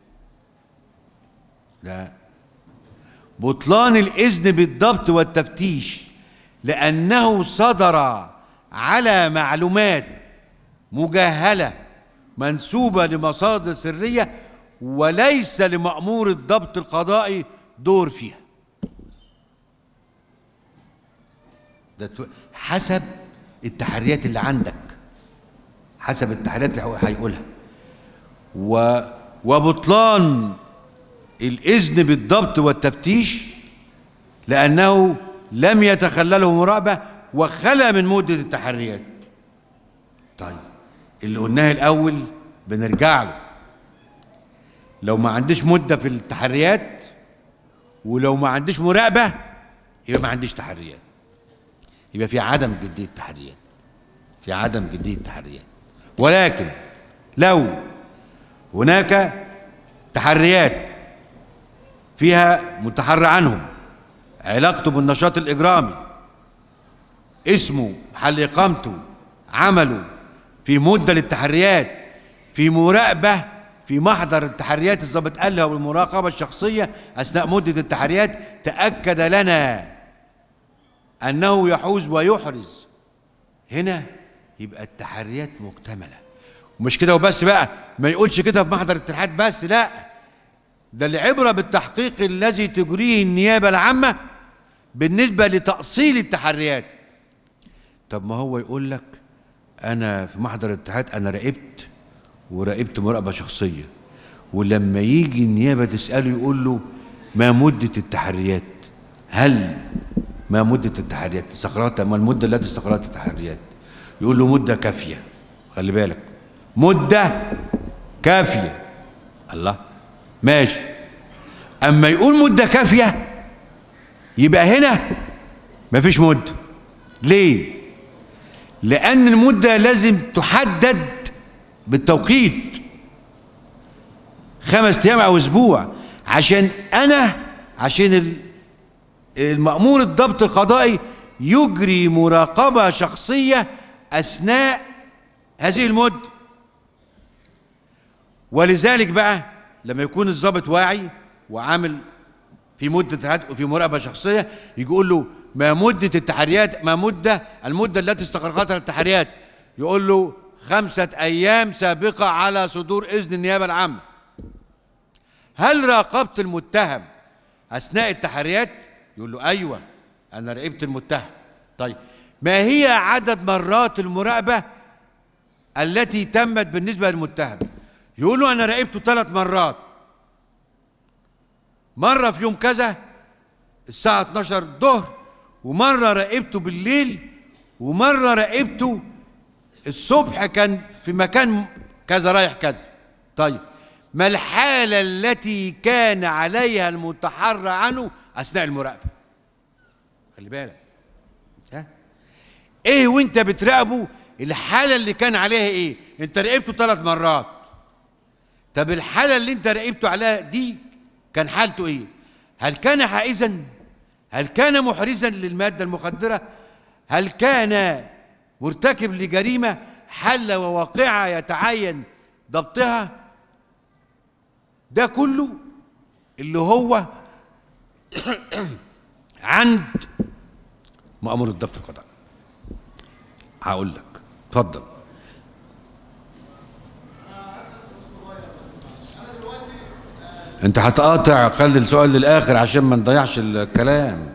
لا بطلان الإذن بالضبط والتفتيش لأنه صدر على معلومات مجهلة منسوبة لمصادر سرية وليس لمأمور الضبط القضائي دور فيها ده تو- حسب التحريات اللي عندك حسب التحريات اللي هو هيقولها و وبطلان الإذن بالضبط والتفتيش لأنه لم يتخلله مراقبة وخلى من مدة التحريات طيب اللي قلناه الأول بنرجع له لو ما عنديش مدة في التحريات ولو ما عنديش مراقبة يبقى ما عنديش تحريات يبقى في عدم جدية التحريات في عدم جدية التحريات ولكن لو هناك تحريات فيها متحرى عنهم علاقته بالنشاط الإجرامي اسمه محل إقامته عمله في مدة للتحريات في مراقبة في محضر التحريات الضابط قال له والمراقبة الشخصية أثناء مدة التحريات تأكد لنا أنه يحوز ويحرز هنا يبقى التحريات مكتملة ومش كده وبس بقى ما يقولش كده في محضر التحريات بس لا ده العبرة بالتحقيق الذي تجريه النيابة العامة بالنسبة لتأصيل التحريات طب ما هو يقول لك أنا في محضر الاتحاد أنا راقبت وراقبت مراقبة شخصية ولما يجي النيابة تسأله يقول له ما مدة التحريات هل ما مدة التحريات استقرأت ما المدة التي استقرأت التحريات يقول له مدة كافية خلي بالك مدة كافية الله ماشي أما يقول مدة كافية يبقى هنا مفيش مدة ليه؟ لأن المدة لازم تحدد بالتوقيت خمس أيام أو أسبوع عشان أنا عشان ال- المأمور الضبط القضائي يجري مراقبة شخصية أثناء هذه المدة ولذلك بقى لما يكون الضابط واعي وعامل في مدة هد- في مراقبة شخصية يجي يقول له ما مدة التحريات ما مدة المدة التي استغرقتها التحريات يقول له خمسة أيام سابقة على صدور إذن النيابة العامة هل راقبت المتهم أثناء التحريات يقول له أيوة أنا راقبت المتهم طيب ما هي عدد مرات المراقبة التي تمت بالنسبة للمتهم يقول له أنا راقبته ثلاث مرات مرة في يوم كذا الساعة 12 الظهر ومرة راقبته بالليل ومرة راقبته الصبح كان في مكان كذا رايح كذا طيب ما الحالة التي كان عليها المتحرى عنه أثناء المراقبة خلي بالك ها ايه وانت بتراقبه الحالة اللي كان عليها ايه انت راقبته ثلاث مرات طب الحالة اللي انت راقبته عليها دي كان حالته ايه هل كان حائزا هل كان محرزا للمادة المخدرة هل كان مرتكب لجريمة حل وواقعة يتعين ضبطها ده كله اللي هو عند مأمور الضبط القضائي هقول لك اتفضل انت هتقاطع خلي السؤال للاخر عشان ما نضيعش الكلام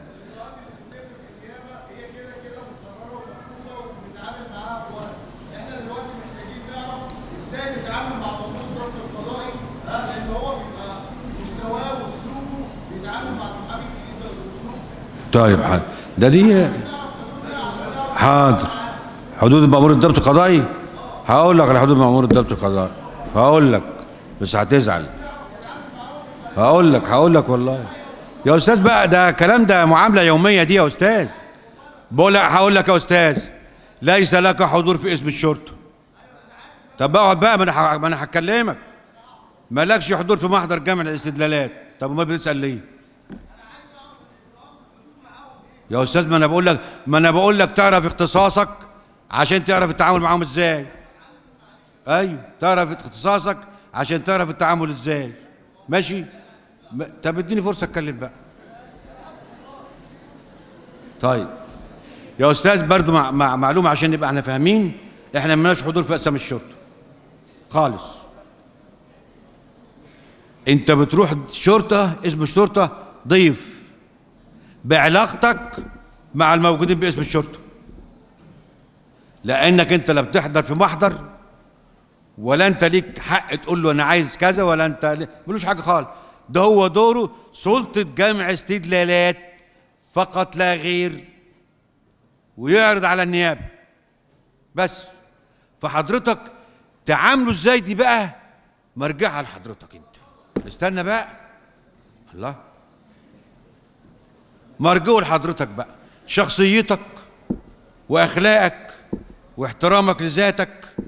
طيب حاضر ده دي حاضر حدود مأمور الضبط القضائي هقول لك على حدود مأمور الضبط القضائي هقول لك بس هتزعل هقول لك هقول لك والله يا استاذ بقى ده كلام ده معامله يوميه دي يا استاذ بقول لك هقول لك يا استاذ ليس لك حضور في اسم الشرطه طب اقعد بقى ما انا ما انا هكلمك مالكش حضور في محضر جمع الاستدلالات طب ما بتسال ليه يا استاذ ما انا بقول لك ما انا بقول لك تعرف اختصاصك عشان تعرف التعامل معاهم ازاي ايوه تعرف اختصاصك عشان تعرف التعامل ازاي ماشي م- طب اديني فرصه اتكلم بقى طيب يا استاذ برضو مع مع معلومه عشان نبقى احنا فاهمين احنا مالناش حضور في اقسام الشرطه خالص انت بتروح شرطه اسم الشرطه ضيف بعلاقتك مع الموجودين باسم الشرطه لانك انت لا بتحضر في محضر ولا انت ليك حق تقول له انا عايز كذا ولا انت لي- ملوش حاجه خالص ده هو دوره سلطه جمع استدلالات فقط لا غير ويعرض على النيابه بس فحضرتك تعامله ازاي دي بقى مرجعها لحضرتك انت استنى بقى الله مرجوه لحضرتك بقى شخصيتك واخلاقك واحترامك لذاتك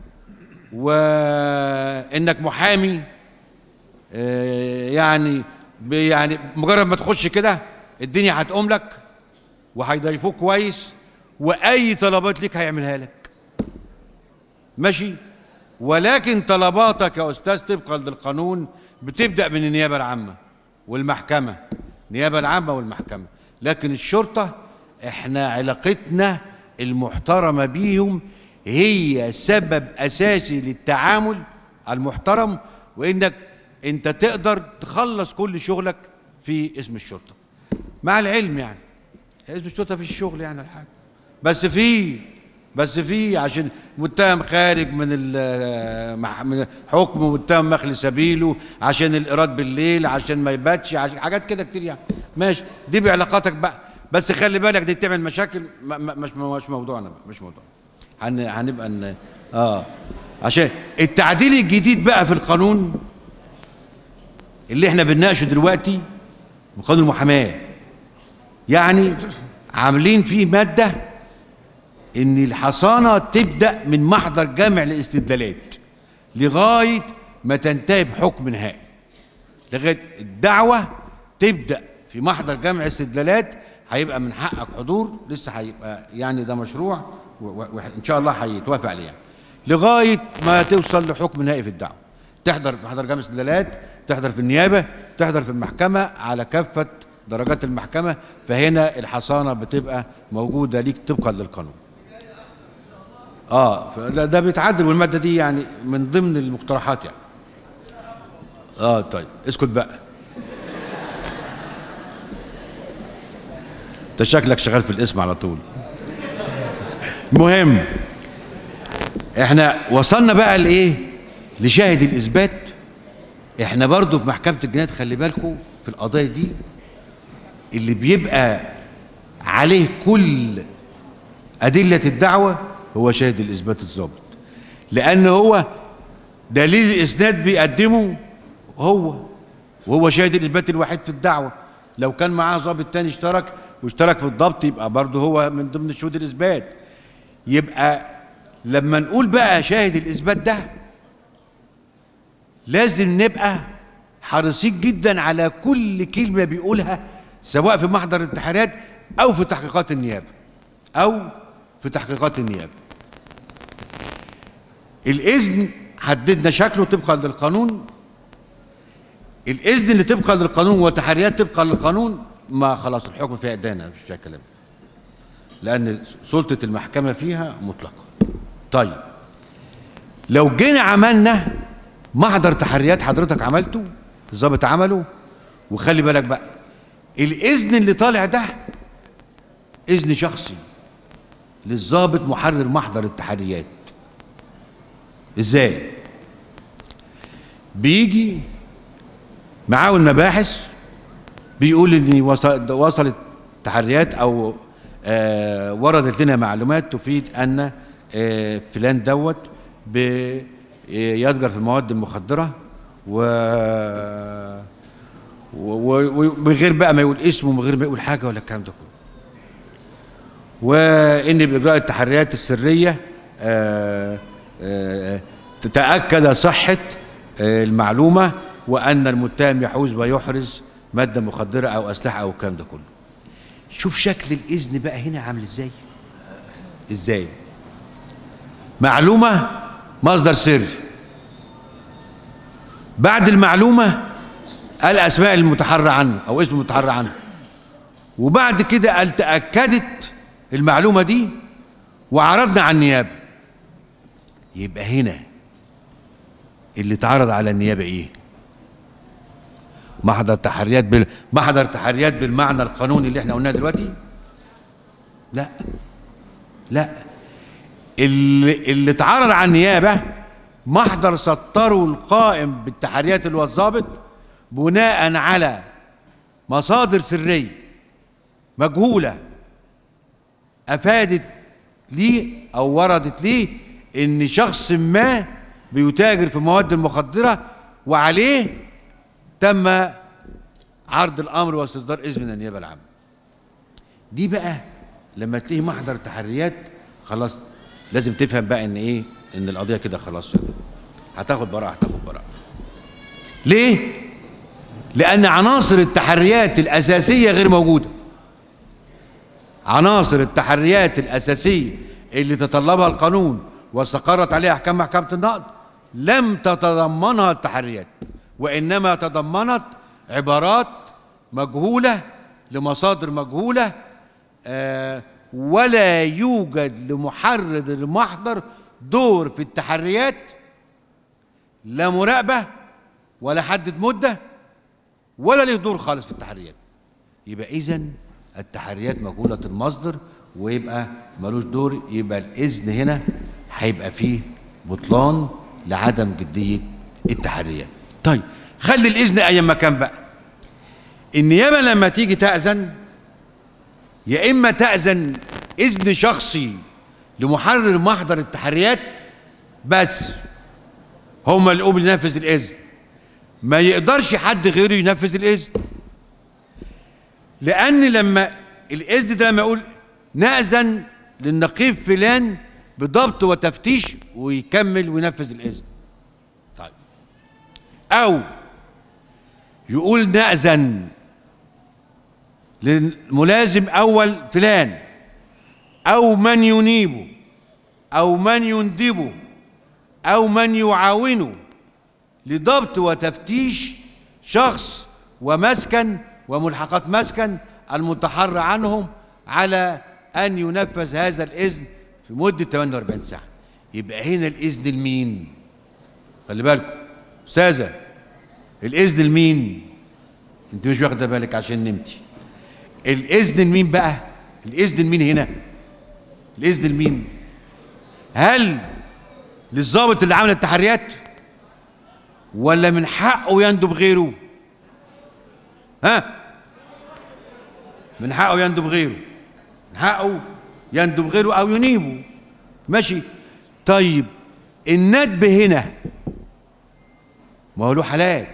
وانك محامي آه، يعني ب- يعني مجرد ما تخش كده الدنيا هتقوم لك وهيضيفوك كويس واي طلبات ليك هيعملها لك ماشي ولكن طلباتك يا استاذ طبقا للقانون بتبدا من النيابه العامه والمحكمه النيابه العامه والمحكمه لكن الشرطه احنا علاقتنا المحترمه بيهم هي سبب اساسي للتعامل المحترم وانك انت تقدر تخلص كل شغلك في اسم الشرطه مع العلم يعني اسم الشرطه في الشغل يعني الحاجه بس في بس في عشان متهم خارج من ال- مح- من حكم متهم مخلي سبيله عشان الايراد بالليل عشان ما يباتش عشان حاجات كده كتير يعني ماشي دي بعلاقاتك بقى بس خلي بالك دي تعمل مشاكل ما- ما- مش مش موضوعنا بقى مش موضوعنا هن هنبقى ن... اه عشان التعديل الجديد بقى في القانون اللي احنا بنناقشه دلوقتي بقانون المحاماه يعني عاملين فيه ماده ان الحصانه تبدا من محضر جمع الاستدلالات لغايه ما تنتهي بحكم نهائي لغايه الدعوه تبدا في محضر جمع استدلالات هيبقى من حقك حضور لسه هيبقى يعني ده مشروع وان شاء الله هيتوافق عليه يعني. لغايه ما توصل لحكم نهائي في الدعوه تحضر في محضر جمع استدلالات تحضر في النيابه تحضر في المحكمه على كافه درجات المحكمه فهنا الحصانه بتبقى موجوده ليك طبقا للقانون اه فده ده بيتعدل والماده دي يعني من ضمن المقترحات يعني اه طيب اسكت بقى انت شكلك شغال في الاسم على طول المهم احنا وصلنا بقى لايه لشاهد الاثبات احنا برضو في محكمه الجنايات خلي بالكم في القضايا دي اللي بيبقى عليه كل أدلة الدعوة هو شاهد الإثبات الضابط لأن هو دليل الإسناد بيقدمه هو وهو شاهد الإثبات الوحيد في الدعوة لو كان معاه ضابط تاني اشترك واشترك في الضبط يبقى برضه هو من ضمن شهود الإثبات يبقى لما نقول بقى شاهد الاثبات ده لازم نبقى حريصين جدا على كل كلمه بيقولها سواء في محضر التحريات او في تحقيقات النيابه او في تحقيقات النيابه الاذن حددنا شكله طبقا للقانون الاذن اللي طبقا للقانون والتحريات طبقا للقانون ما خلاص الحكم فيها ادانه مش فيها كلام لان سلطه المحكمه فيها مطلقه طيب لو جينا عملنا محضر تحريات حضرتك عملته الظابط عمله وخلي بالك بقى الاذن اللي طالع ده اذن شخصي للظابط محرر محضر التحريات ازاي بيجي معاه المباحث بيقول ان وصل- وصلت تحريات او آه وردت لنا معلومات تفيد ان آه فلان دوت بي- يتجر في المواد المخدره و و- و- ومن غير بقى ما يقول اسمه من غير ما يقول حاجه ولا الكلام ده كله وان باجراء التحريات السريه آه، آه، تتاكد صحه آه، المعلومه وان المتهم يحوز ويحرز ماده مخدره او اسلحه او الكلام ده كله شوف شكل الاذن بقى هنا عامل ازاي ازاي معلومه مصدر سري بعد المعلومه قال اسماء المتحرى عنه او اسم المتحرى عنه وبعد كده قال تاكدت المعلومه دي وعرضنا على النيابه يبقى هنا اللي اتعرض على النيابه ايه محضر تحريات بال... محضر تحريات بالمعنى القانوني اللي احنا قلناه دلوقتي لا لا اللي اللي اتعرض على النيابه محضر سطره القائم بالتحريات اللي هو الضابط بناء على مصادر سريه مجهوله افادت ليه او وردت ليه ان شخص ما بيتاجر في المواد المخدره وعليه تم عرض الامر واستصدار اذن من النيابه العامه دي بقى لما تلاقي محضر تحريات خلاص لازم تفهم بقى ان ايه ان القضيه كده خلاص يعني هتاخد براءه هتاخد براءه ليه لان عناصر التحريات الاساسيه غير موجوده عناصر التحريات الاساسيه اللي تطلبها القانون واستقرت عليها احكام محكمه النقض لم تتضمنها التحريات وانما تضمنت عبارات مجهوله لمصادر مجهوله آه ولا يوجد لمحرر المحضر دور في التحريات لا مراقبه ولا حدد مده ولا له دور خالص في التحريات يبقى اذا التحريات مجهوله المصدر ويبقى ملوش دور يبقى الاذن هنا هيبقى فيه بطلان لعدم جديه التحريات طيب خلي الاذن ايام ما كان بقى النيابه لما تيجي تاذن يا اما تاذن اذن شخصي لمحرر محضر التحريات بس هم اللي يقوم ينفذ الاذن ما يقدرش حد غيره ينفذ الاذن لان لما الاذن ده لما يقول ناذن للنقيب فلان بضبط وتفتيش ويكمل وينفذ الاذن طيب او يقول ناذن للملازم اول فلان او من ينيبه او من يندبه او من يعاونه لضبط وتفتيش شخص ومسكن وملحقات مسكن المتحرى عنهم على ان ينفذ هذا الاذن في مده 48 ساعه يبقى هنا الاذن لمين خلي بالكم استاذه الاذن لمين انت مش واخده بالك عشان نمتي الاذن لمين بقى الاذن لمين هنا الاذن لمين هل للضابط اللي عمل التحريات ولا من حقه يندب غيره ها من حقه يندب غيره من حقه يندب غيره او ينيبه ماشي طيب الندب هنا ما هو له حالات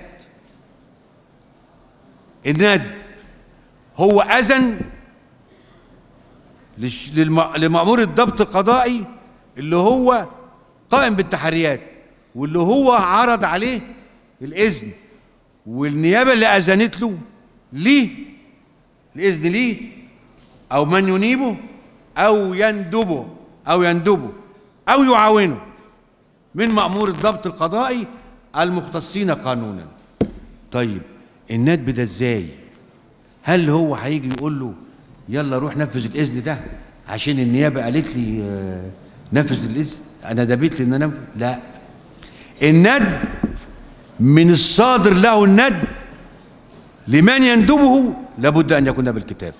الندب هو اذن للش- للم- لمأمور الضبط القضائي اللي هو قائم بالتحريات واللي هو عرض عليه الاذن والنيابه اللي اذنت له ليه الاذن ليه او من ينيبه او يندبه او يندبه او يعاونه من مأمور الضبط القضائي المختصين قانونا طيب الندب ده ازاي هل هو هيجي يقول له يلا روح نفذ الاذن ده عشان النيابه قالت لي آه، نفذ الاذن انا دبيت لي ان انا أنفذ؟ لا الندب من الصادر له الندب لمن يندبه لابد ان يكون بالكتاب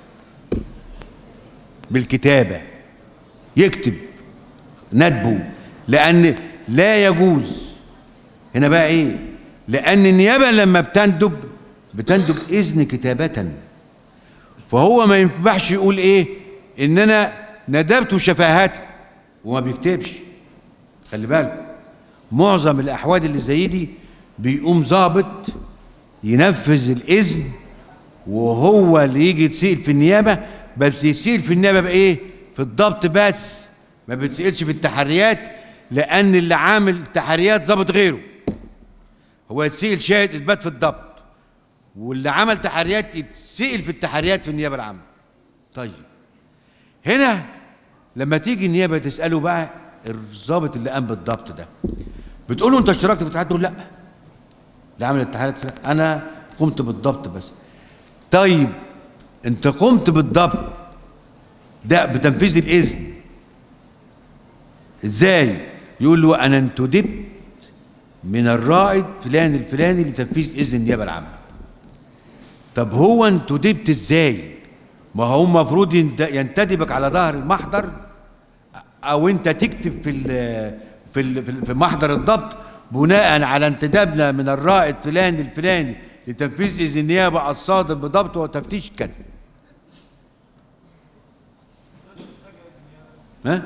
بالكتابه يكتب ندبه لان لا يجوز هنا بقى ايه لان النيابه لما بتندب بتندب اذن كتابه فهو ما ينفعش يقول ايه ان انا ندبت شفاهات وما بيكتبش خلي بالك معظم الاحوال اللي زي دي بيقوم ظابط ينفذ الاذن وهو اللي يجي يتسال في النيابه بس يتسال في النيابه بايه في الضبط بس ما بيتسالش في التحريات لان اللي عامل التحريات ظابط غيره هو يتسال شاهد اثبات في الضبط واللي عمل تحريات يتسال في التحريات في النيابه العامه طيب هنا لما تيجي النيابه تساله بقى الضابط اللي قام بالضبط ده بتقول له انت اشتركت في الاتحاد تقول لا اللي عمل الاتحاد في انا قمت بالضبط بس طيب انت قمت بالضبط ده بتنفيذ الاذن ازاي يقول له انا انتدبت من الرائد فلان الفلاني لتنفيذ اذن النيابه العامه طب هو انتدبت ازاي ما هو المفروض ينت- ينتدبك على ظهر المحضر او انت تكتب في ال في ال في ال- في محضر الضبط بناء على انتدابنا من الرائد فلان الفلاني لتنفيذ اذن النيابه الصادر بضبط وتفتيش كذا ها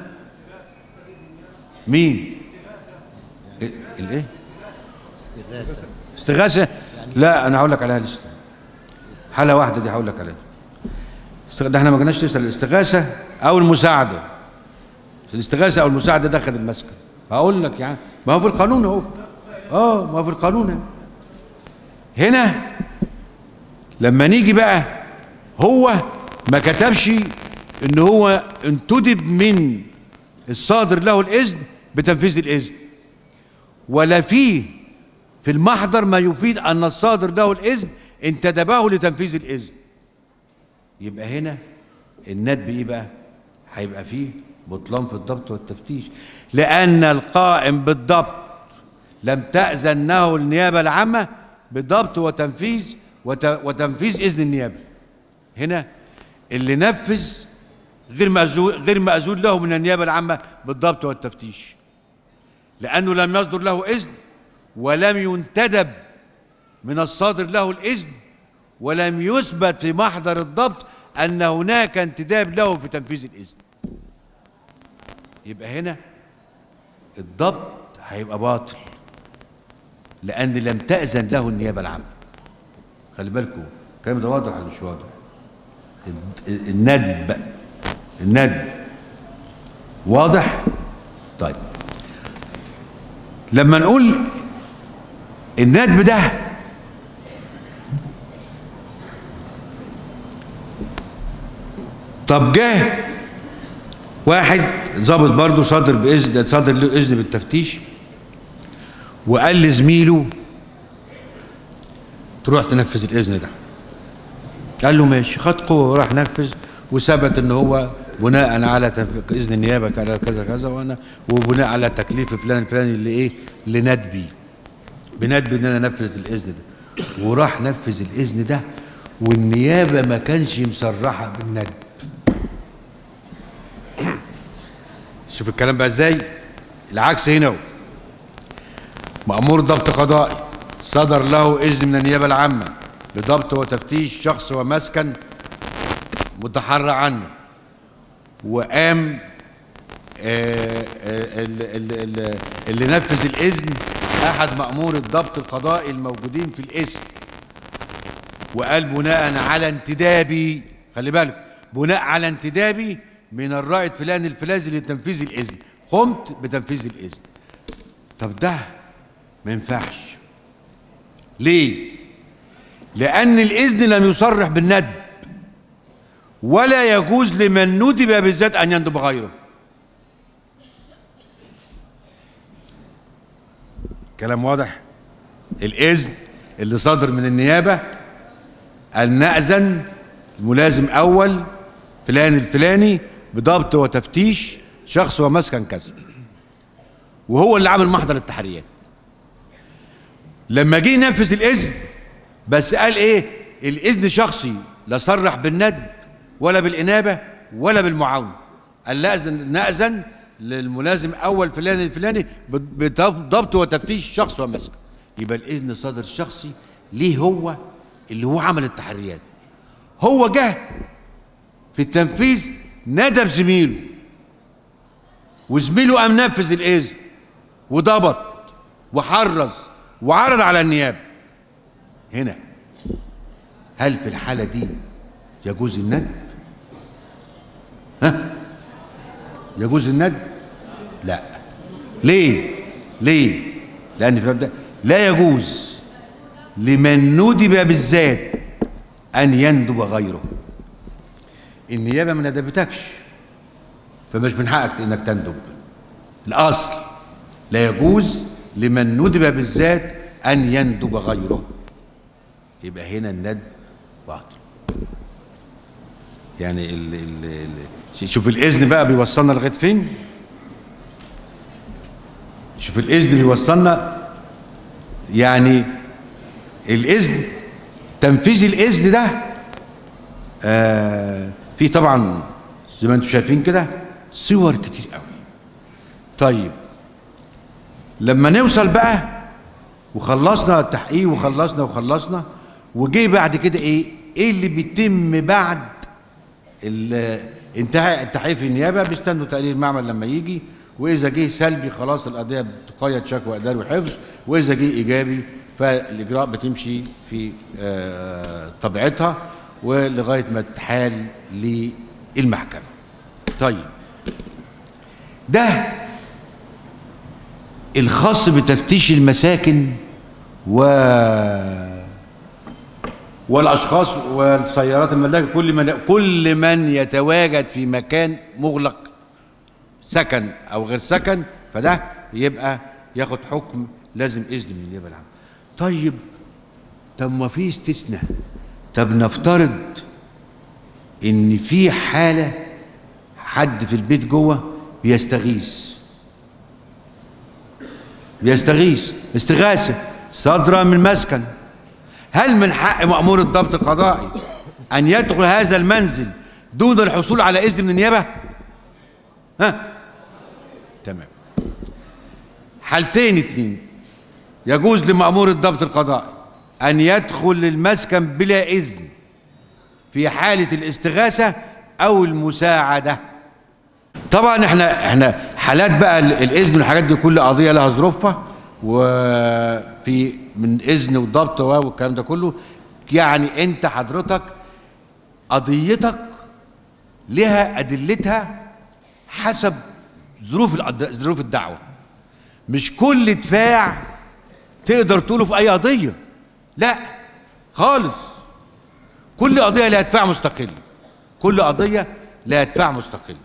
مين ال- الايه استغاثة استغاثه لا انا هقول لك عليها لسه حاله واحده دي هقول لك عليها استغ- ده احنا ما جيناش نسال الاستغاثه او المساعده الاستغاثه او المساعده دخل المسكن هقول لك يعني ما هو في القانون اهو اه ما هو في القانون أهو. هنا لما نيجي بقى هو ما كتبش ان هو انتدب من الصادر له الاذن بتنفيذ الاذن ولا فيه في المحضر ما يفيد ان الصادر له الاذن انتدبه لتنفيذ الاذن يبقى هنا الندب ايه بقى هيبقى فيه بطلان في الضبط والتفتيش لان القائم بالضبط لم تأذن له النيابة العامة بضبط وتنفيذ وت... وتنفيذ إذن النيابة هنا اللي نفذ غير مأذون غير مأذون له من النيابة العامة بالضبط والتفتيش لأنه لم يصدر له إذن ولم ينتدب من الصادر له الإذن ولم يثبت في محضر الضبط أن هناك انتداب له في تنفيذ الإذن يبقى هنا الضبط هيبقى باطل لأن لم تأذن له النيابة العامة خلي بالكم الكلام ده واضح ولا مش واضح الد- الندب الندب واضح طيب لما نقول الندب ده طب جه واحد ظابط برضه صادر باذن صادر له اذن بالتفتيش وقال لزميله تروح تنفذ الاذن ده قال له ماشي خد قوه وراح نفذ وثبت ان هو بناء على تنف- اذن النيابه على كذا كذا وانا وبناء على تكليف فلان الفلاني اللي ايه لندبي بندبي ان انا انفذ الاذن ده وراح نفذ الاذن ده والنيابه ما كانش مصرحه بالندب شوف الكلام بقى ازاي العكس هنا هو. مأمور ضبط قضائي صدر له إذن من النيابة العامة لضبط وتفتيش شخص ومسكن متحرى عنه وقام آه، آه، ال- ال- ال- اللي نفذ الإذن أحد مأمور الضبط القضائي الموجودين في الاسم وقال بناء على انتدابي خلي بالك بناء على انتدابي من الرائد فلان الفلاني لتنفيذ الإذن قمت بتنفيذ الاذن طب ده ما ينفعش ليه لان الاذن لم يصرح بالندب ولا يجوز لمن ندب بالذات ان يندب غيره كلام واضح الاذن اللي صادر من النيابه ان ناذن ملازم اول فلان الفلاني بضبط وتفتيش شخص ومسكن كذا وهو اللي عامل محضر التحريات لما جه ينفذ الاذن بس قال ايه الاذن شخصي لا صرح بالندب ولا بالانابه ولا بالمعاونه قال ناذن ناذن للملازم اول فلان الفلاني بضبط وتفتيش شخص ومسكن يبقى الاذن صادر شخصي ليه هو اللي هو عمل التحريات هو جه في التنفيذ ندب زميله وزميله قام نفذ الاذن وضبط وحرز وعرض على النيابه هنا هل في الحاله دي يجوز الندب ها يجوز الندب لا ليه ليه لان في الباب ده لا يجوز لمن ندب بالذات ان يندب غيره النيابه ما ندبتكش فمش من حقك انك تندب الاصل لا يجوز لمن ندب بالذات ان يندب غيره يبقى هنا الندب باطل يعني ال ال ال شوف الاذن بقى بيوصلنا لغايه فين شوف الاذن بيوصلنا يعني الاذن تنفيذ الاذن ده آه في طبعا زي ما انتم شايفين كده صور كتير قوي طيب لما نوصل بقى وخلصنا التحقيق وخلصنا وخلصنا وجي بعد كده ايه ايه اللي بيتم بعد انتهاء التحقيق في النيابه بيستنوا تقرير المعمل لما يجي واذا جه سلبي خلاص القضيه بتقيد شكوى اداري وحفظ واذا جه ايجابي فالاجراء بتمشي في آه طبيعتها ولغايه ما تحال للمحكمه طيب ده الخاص بتفتيش المساكن و والاشخاص والسيارات الملاكه كل من كل من يتواجد في مكان مغلق سكن او غير سكن فده يبقى ياخد حكم لازم اذن من النيابه العامه طيب طب ما في استثناء طب نفترض ان في حاله حد في البيت جوه بيستغيث بيستغيث استغاثه صادره من مسكن هل من حق مأمور الضبط القضائي أن يدخل هذا المنزل دون الحصول على إذن من النيابة؟ ها؟ تمام حالتين اتنين يجوز لمأمور الضبط القضائي أن يدخل المسكن بلا إذن في حالة الاستغاثة أو المساعدة طبعا احنا احنا حالات بقى الإذن والحاجات دي كل قضية لها ظروفها وفي من اذن وضبط والكلام ده كله يعني انت حضرتك قضيتك لها ادلتها حسب ظروف ظروف الدعوه مش كل دفاع تقدر تقوله في اي قضيه لا خالص كل قضيه لها دفاع مستقل كل قضيه لها دفاع مستقل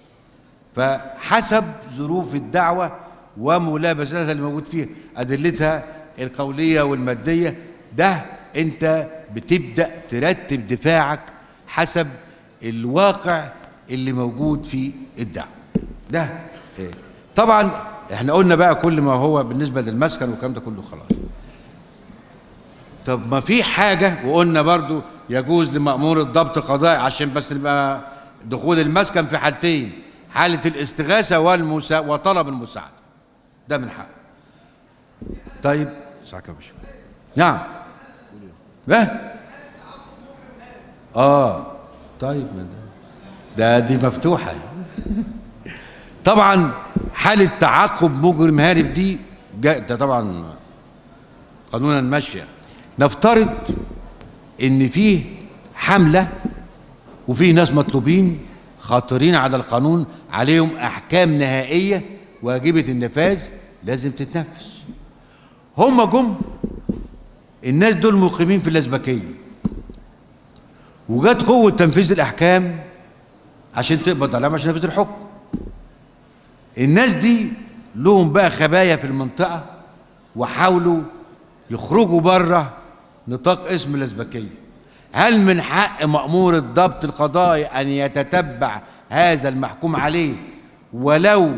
فحسب ظروف الدعوه وملابستها اللي موجود فيها ادلتها القوليه والماديه ده انت بتبدا ترتب دفاعك حسب الواقع اللي موجود في الدعوه ده إيه؟ طبعا احنا قلنا بقى كل ما هو بالنسبه للمسكن والكلام ده كله خلاص طب ما في حاجه وقلنا برضو يجوز لمأمور الضبط القضائي عشان بس نبقى دخول المسكن في حالتين حاله الاستغاثه والمسا... وطلب المساعده ده من حقه طيب ساعة يا باشا نعم لا اه طيب ده دي مفتوحة طبعا حالة تعاقب مجرم هارب دي ده طبعا قانونا ماشية نفترض ان فيه حملة وفيه ناس مطلوبين خاطرين على القانون عليهم احكام نهائيه واجبه النفاذ لازم تتنفذ هم جم الناس دول مقيمين في الازبكيه وجت قوه تنفيذ الاحكام عشان تقبض عليهم عشان ينفذ الحكم الناس دي لهم بقى خبايا في المنطقه وحاولوا يخرجوا بره نطاق اسم الازبكيه هل من حق مأمور الضبط القضائي أن يتتبع هذا المحكوم عليه ولو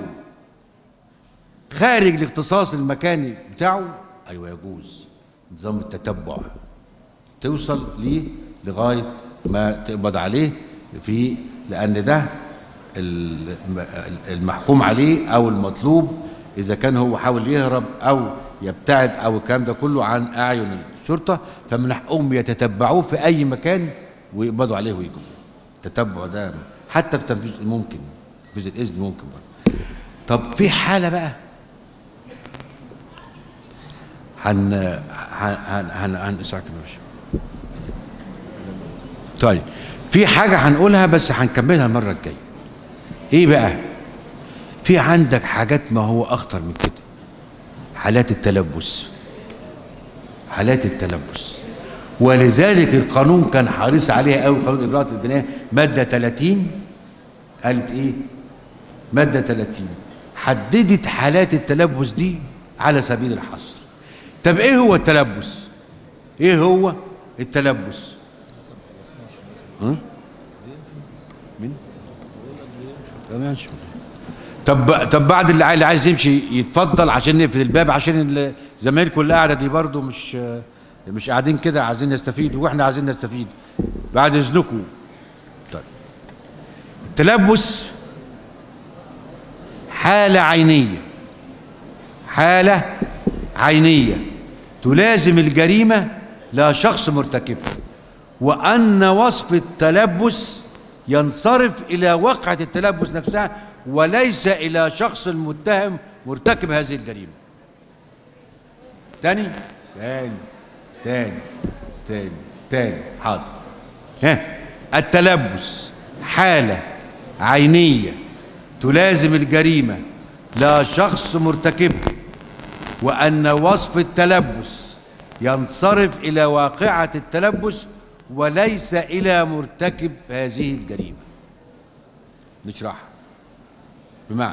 خارج الاختصاص المكاني بتاعه أيوة يجوز نظام التتبع توصل ليه لغاية ما تقبض عليه في لأن ده ال- المحكوم عليه أو المطلوب إذا كان هو حاول يهرب أو يبتعد أو الكلام ده كله عن أعين الشرطة فمن حقهم يتتبعوه في أي مكان ويقبضوا عليه ويجوا التتبع ده حتى في تنفيذ ممكن تنفيذ الإذن ممكن برضه طب في حالة بقى هن هن هن هن هن اسمعك يا باشا طيب في حاجة هنقولها بس هنكملها المرة الجاية ايه بقى في عندك حاجات ما هو اخطر من كده حالات التلبس حالات التلبس ولذلك القانون كان حريص عليها قوي قانون الاجراءات الجنائيه ماده 30 قالت ايه ماده 30 حددت حالات التلبس دي على سبيل الحصر طب ايه هو التلبس ايه هو التلبس ها مين تمام شو طب طب بعد اللي عايز- اللي عايز يمشي يتفضل عشان نقفل الباب عشان ال- زمايلكم اللي قاعده دي برضو مش مش قاعدين كده عايزين نستفيد واحنا عايزين نستفيد بعد اذنكم طيب التلبس حالة عينية حالة عينية تلازم الجريمة لا شخص مرتكبها وأن وصف التلبس ينصرف إلى وقعة التلبس نفسها وليس إلى شخص المتهم مرتكب هذه الجريمة تاني تاني تاني تاني تاني حاضر ها التلبس حالة عينية تلازم الجريمة لا شخص مرتكبها وأن وصف التلبس ينصرف إلى واقعة التلبس وليس إلى مرتكب هذه الجريمة نشرحها بمعنى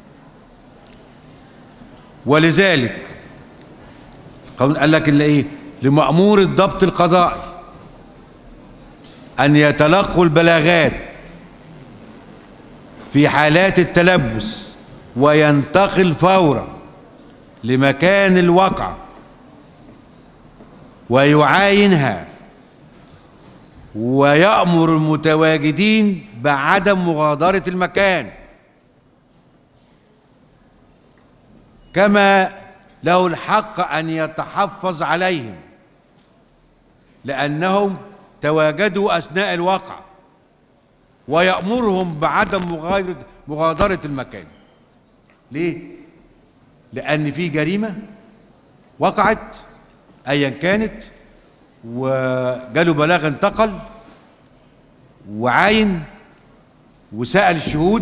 ولذلك القانون قال لك اللي ايه لمأمور الضبط القضائي أن يتلقوا البلاغات في حالات التلبس وينتقل فورا لمكان الوقعة ويعاينها ويأمر المتواجدين بعدم مغادرة المكان كما له الحق أن يتحفظ عليهم لأنهم تواجدوا أثناء الواقعة ويأمرهم بعدم مغادرة مغادرة المكان ليه؟ لأن في جريمة وقعت أيا كانت وجاله بلاغ انتقل وعاين وسأل الشهود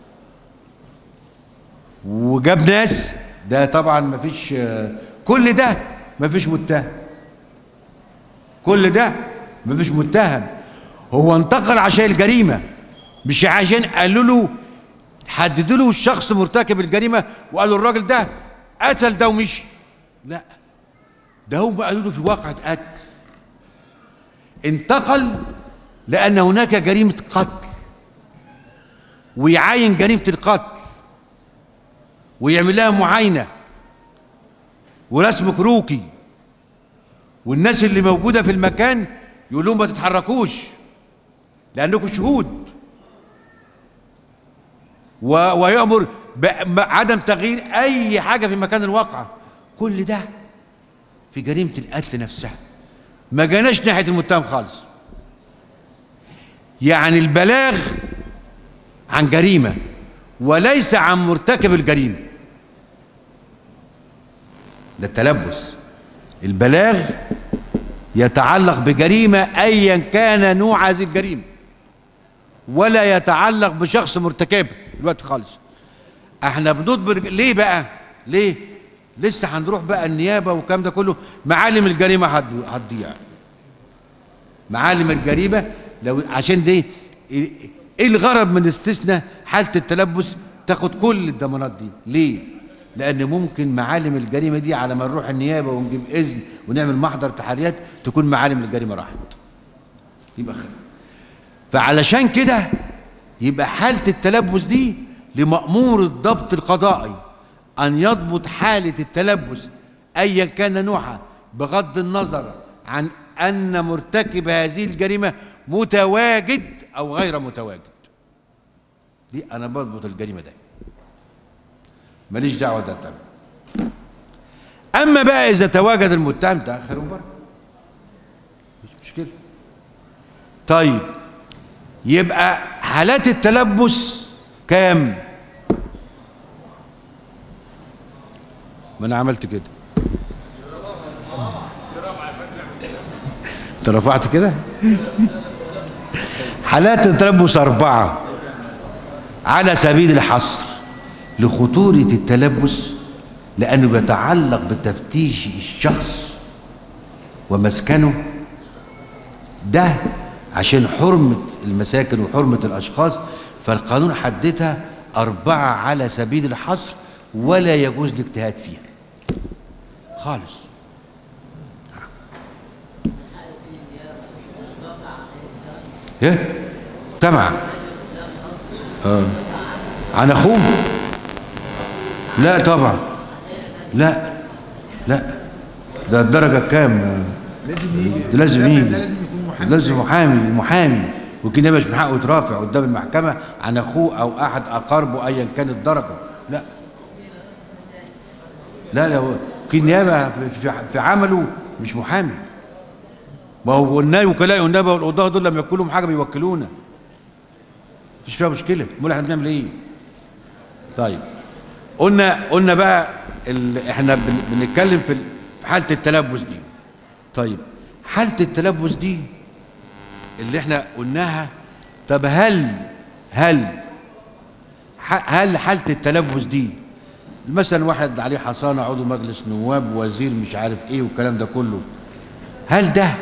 وجاب ناس ده طبعا مفيش كل ده مفيش متهم كل ده مفيش متهم هو انتقل عشان الجريمة مش عشان قالوا له حددوا له الشخص مرتكب الجريمة وقالوا الراجل ده قتل ده ومشي لا ده هم قالوا له في واقعة قتل انتقل لأن هناك جريمة قتل ويعاين جريمة القتل ويعمل لها معاينة ورسم كروكي والناس اللي موجودة في المكان يقول لهم ما تتحركوش لأنكم شهود و... ويأمر بعدم تغيير أي حاجة في مكان الواقعة كل ده في جريمة القتل نفسها ما جاناش ناحية المتهم خالص يعني البلاغ عن جريمة وليس عن مرتكب الجريمة ده التلبس البلاغ يتعلق بجريمة أيا كان نوع هذه الجريمة ولا يتعلق بشخص مرتكبها دلوقتي خالص احنا بنضبر ليه بقى ليه لسه هنروح بقى النيابه والكلام ده كله معالم الجريمه هتض- هتضيع معالم الجريمه لو عشان دي ايه الغرض من استثناء حاله التلبس تاخد كل الضمانات دي ليه لان ممكن معالم الجريمه دي على ما نروح النيابه ونجيب اذن ونعمل محضر تحريات تكون معالم الجريمه راحت يبقى خير فعلشان كده يبقى حالة التلبس دي لمأمور الضبط القضائي أن يضبط حالة التلبس أيا كان نوعها بغض النظر عن أن مرتكب هذه الجريمة متواجد أو غير متواجد دي أنا بضبط الجريمة ده ماليش دعوة ده بتاع أما بقى إذا تواجد المتهم ده خير وبركة مش مشكلة طيب يبقى حالات التلبس كام ما انا عملت كده انت رفعت كده حالات التلبس أربعة على سبيل الحصر لخطورة التلبس لأنه يتعلق بتفتيش الشخص ومسكنه ده عشان حرمة المساكن وحرمة الأشخاص فالقانون حددها أربعة على سبيل الحصر ولا يجوز الاجتهاد فيها خالص ايه تمام اه عن اخوه لا طبعا لا لا ده الدرجة كام لازم يجي ده لازم المدافع يجي ده لازم يكون محامي لازم محامي محامي وكده مش من حقه يترافع قدام المحكمة عن أخوه أو أحد أقاربه أيا كانت الدرجة لا لا لا هو في نيابة في, في, في عمله مش محامي ما هو الناي وكلاء النيابة والقضاة دول لما يكون لهم حاجة بيوكلونا مش فيها مشكلة امال احنا بنعمل ايه؟ طيب قلنا قلنا بقى ال... احنا بن... بنتكلم في ال- في حالة التلبس دي طيب حالة التلبس دي اللي احنا قلناها طب هل هل ح- هل حالة التلبس دي مثلا واحد عليه حصانة عضو مجلس نواب وزير مش عارف ايه والكلام ده كله هل ده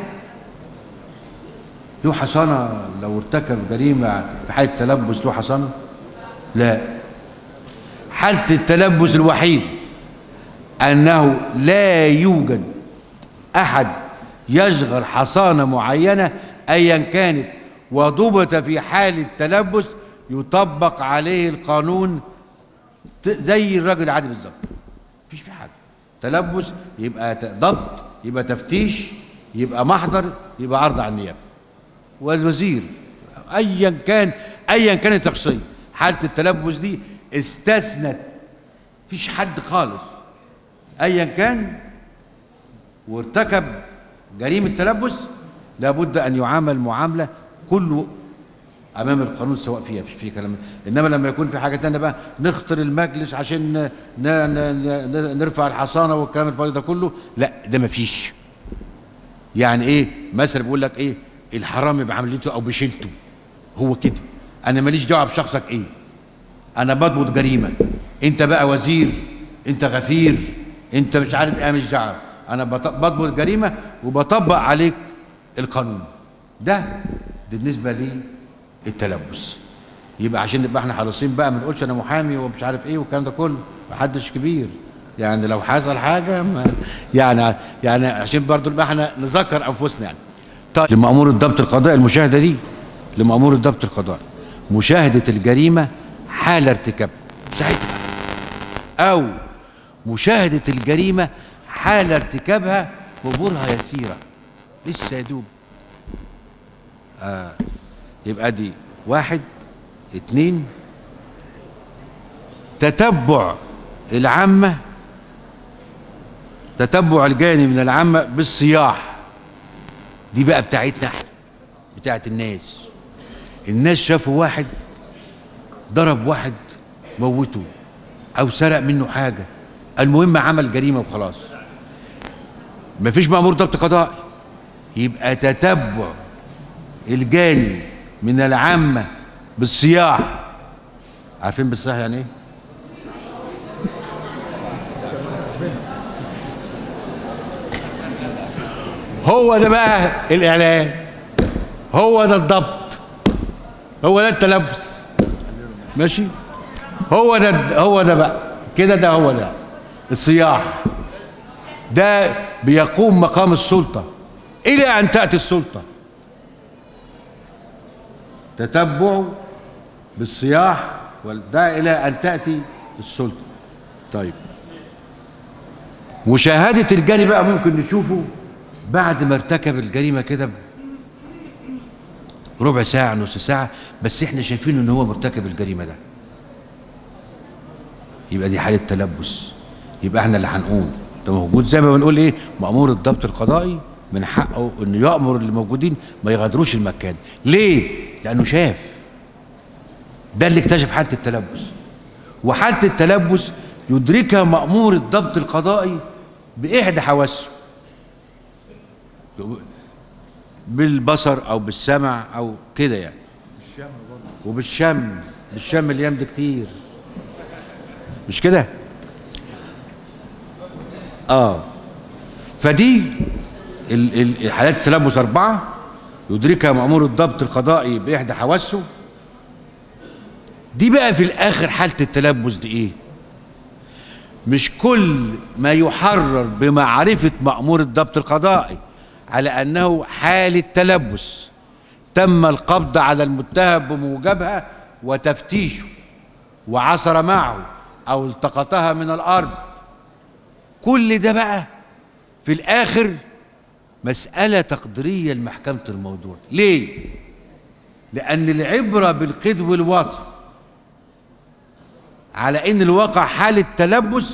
له حصانة لو ارتكب جريمة في حالة تلبس له حصانة؟ لا حالة التلبس الوحيد أنه لا يوجد أحد يشغل حصانة معينة أيا كانت وضبط في حالة تلبس يطبق عليه القانون ت- زي الراجل العادي بالظبط مفيش في حاجة تلبس يبقى ت- ضبط يبقى تفتيش يبقى محضر يبقى عرض على النيابة والوزير ايا كان ايا كانت الشخصيه حاله التلبس دي استثنت فيش حد خالص ايا كان وارتكب جريمه تلبس لابد ان يعامل معامله كله امام القانون سواء فيها مش في كلام انما لما يكون في حاجه تانية بقى نخطر المجلس عشان ن- ن- ن- ن- نرفع الحصانه والكلام الفاضي ده كله لا ده مفيش يعني ايه مثلا بيقول لك ايه الحرامي بعملته او بشيلته هو كده انا ماليش دعوه بشخصك ايه انا بضبط جريمه انت بقى وزير انت غفير انت مش عارف ايه مش دعوه انا بط- بضبط جريمه وبطبق عليك القانون ده ده بالنسبه لي التلبس يبقى عشان نبقى احنا حريصين بقى ما نقولش انا محامي ومش عارف ايه والكلام ده كله محدش كبير يعني لو حصل حاجه ما يعني يعني عشان برضو نبقى احنا نذكر انفسنا يعني طيب لمأمور الضبط القضائي المشاهده دي لمأمور الضبط القضائي مشاهده الجريمه حال ارتكاب ساعتها او مشاهده الجريمه حال ارتكابها قبورها يسيره لسه يا دوب يبقى دي واحد اتنين تتبع العامة تتبع الجاني من العامة بالصياح دي بقى بتاعتنا احنا بتاعت الناس الناس شافوا واحد ضرب واحد موته او سرق منه حاجة المهم عمل جريمة وخلاص مفيش مأمور ضبط قضائي يبقى تتبع الجاني من العامة بالصياح عارفين بالصح يعني ايه هو ده بقى الاعلان هو ده الضبط هو ده التلبس ماشي هو ده هو ده بقى كده ده هو ده الصياح ده بيقوم مقام السلطة إلى أن تأتي السلطة تتبع بالصياح ده إلى أن تأتي السلطة طيب مشاهدة الجاني بقى ممكن نشوفه بعد ما ارتكب الجريمة كده ربع ساعة نص ساعة بس احنا شايفين ان هو مرتكب الجريمة ده يبقى دي حالة تلبس يبقى احنا اللي هنقوم ده موجود زي ما بنقول ايه مأمور الضبط القضائي من حقه انه يأمر اللي موجودين ما يغادروش المكان ليه؟ لأنه شاف ده اللي اكتشف حالة التلبس وحالة التلبس يدركها مأمور الضبط القضائي بإحدى حواسه بالبصر أو بالسمع أو كده يعني وبالشم بالشم اليم ده كتير مش كده اه فدي ال- ال- حالات التلبس أربعة يدركها مأمور الضبط القضائي بإحدى حواسه دي بقى في الآخر حالة التلبس دي إيه؟ مش كل ما يحرر بمعرفة مأمور الضبط القضائي على أنه حالة تلبس تم القبض على المتهم بموجبها وتفتيشه وعثر معه أو التقطها من الأرض كل ده بقى في الآخر مسألة تقديرية لمحكمة الموضوع ليه؟ لأن العبرة بالقيد والوصف على ان الواقع حالة تلبس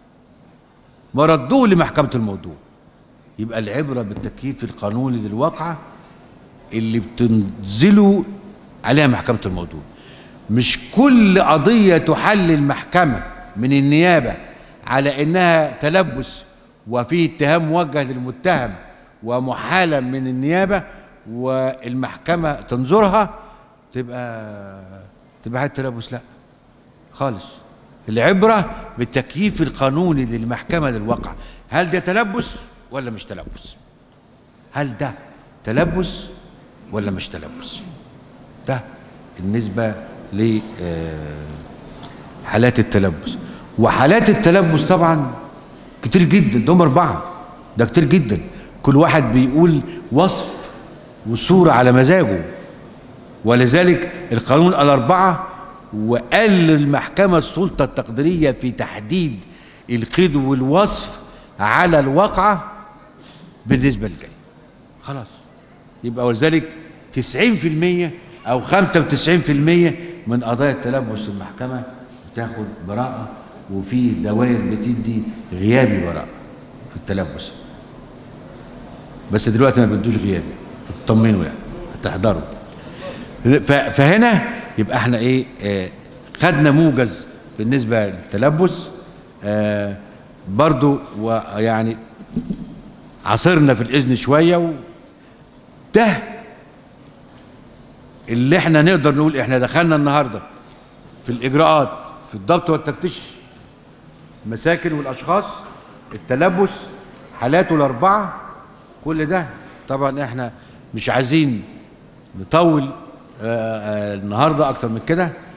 مردوه لمحكمة الموضوع يبقى العبرة بالتكييف القانوني للواقعة اللي بتنزله عليها محكمة الموضوع مش كل قضية تحل المحكمة من النيابة على انها تلبس وفيه اتهام موجه للمتهم ومحالة من النيابة والمحكمة تنظرها تبقى تبقى حالة تلبس لا خالص العبرة بالتكييف القانوني للمحكمة للواقع هل ده تلبس ولا مش تلبس هل ده تلبس ولا مش تلبس ده بالنسبة لحالات التلبس وحالات التلبس طبعا كتير جدا ده هم أربعة ده كتير جدا كل واحد بيقول وصف وصورة على مزاجه ولذلك القانون الأربعة وقال للمحكمة السلطة التقديرية في تحديد القيد والوصف على الواقعة بالنسبة للجريمة خلاص يبقى ولذلك 90% أو 95% من قضايا التلبس المحكمة بتاخد براءة وفي دوائر بتدي غيابي براءة في التلبس بس دلوقتي ما بدوش غيابي تطمنوا يعني هتحضروا ف- فهنا يبقى احنا ايه آه خدنا موجز بالنسبه للتلبس آه برضو ويعني عصرنا في الاذن شويه و ده اللي احنا نقدر نقول احنا دخلنا النهارده في الاجراءات في الضبط والتفتيش المساكن والاشخاص التلبس حالاته الاربعه كل ده طبعا احنا مش عايزين نطول آه، آه، النهارده اكتر من كده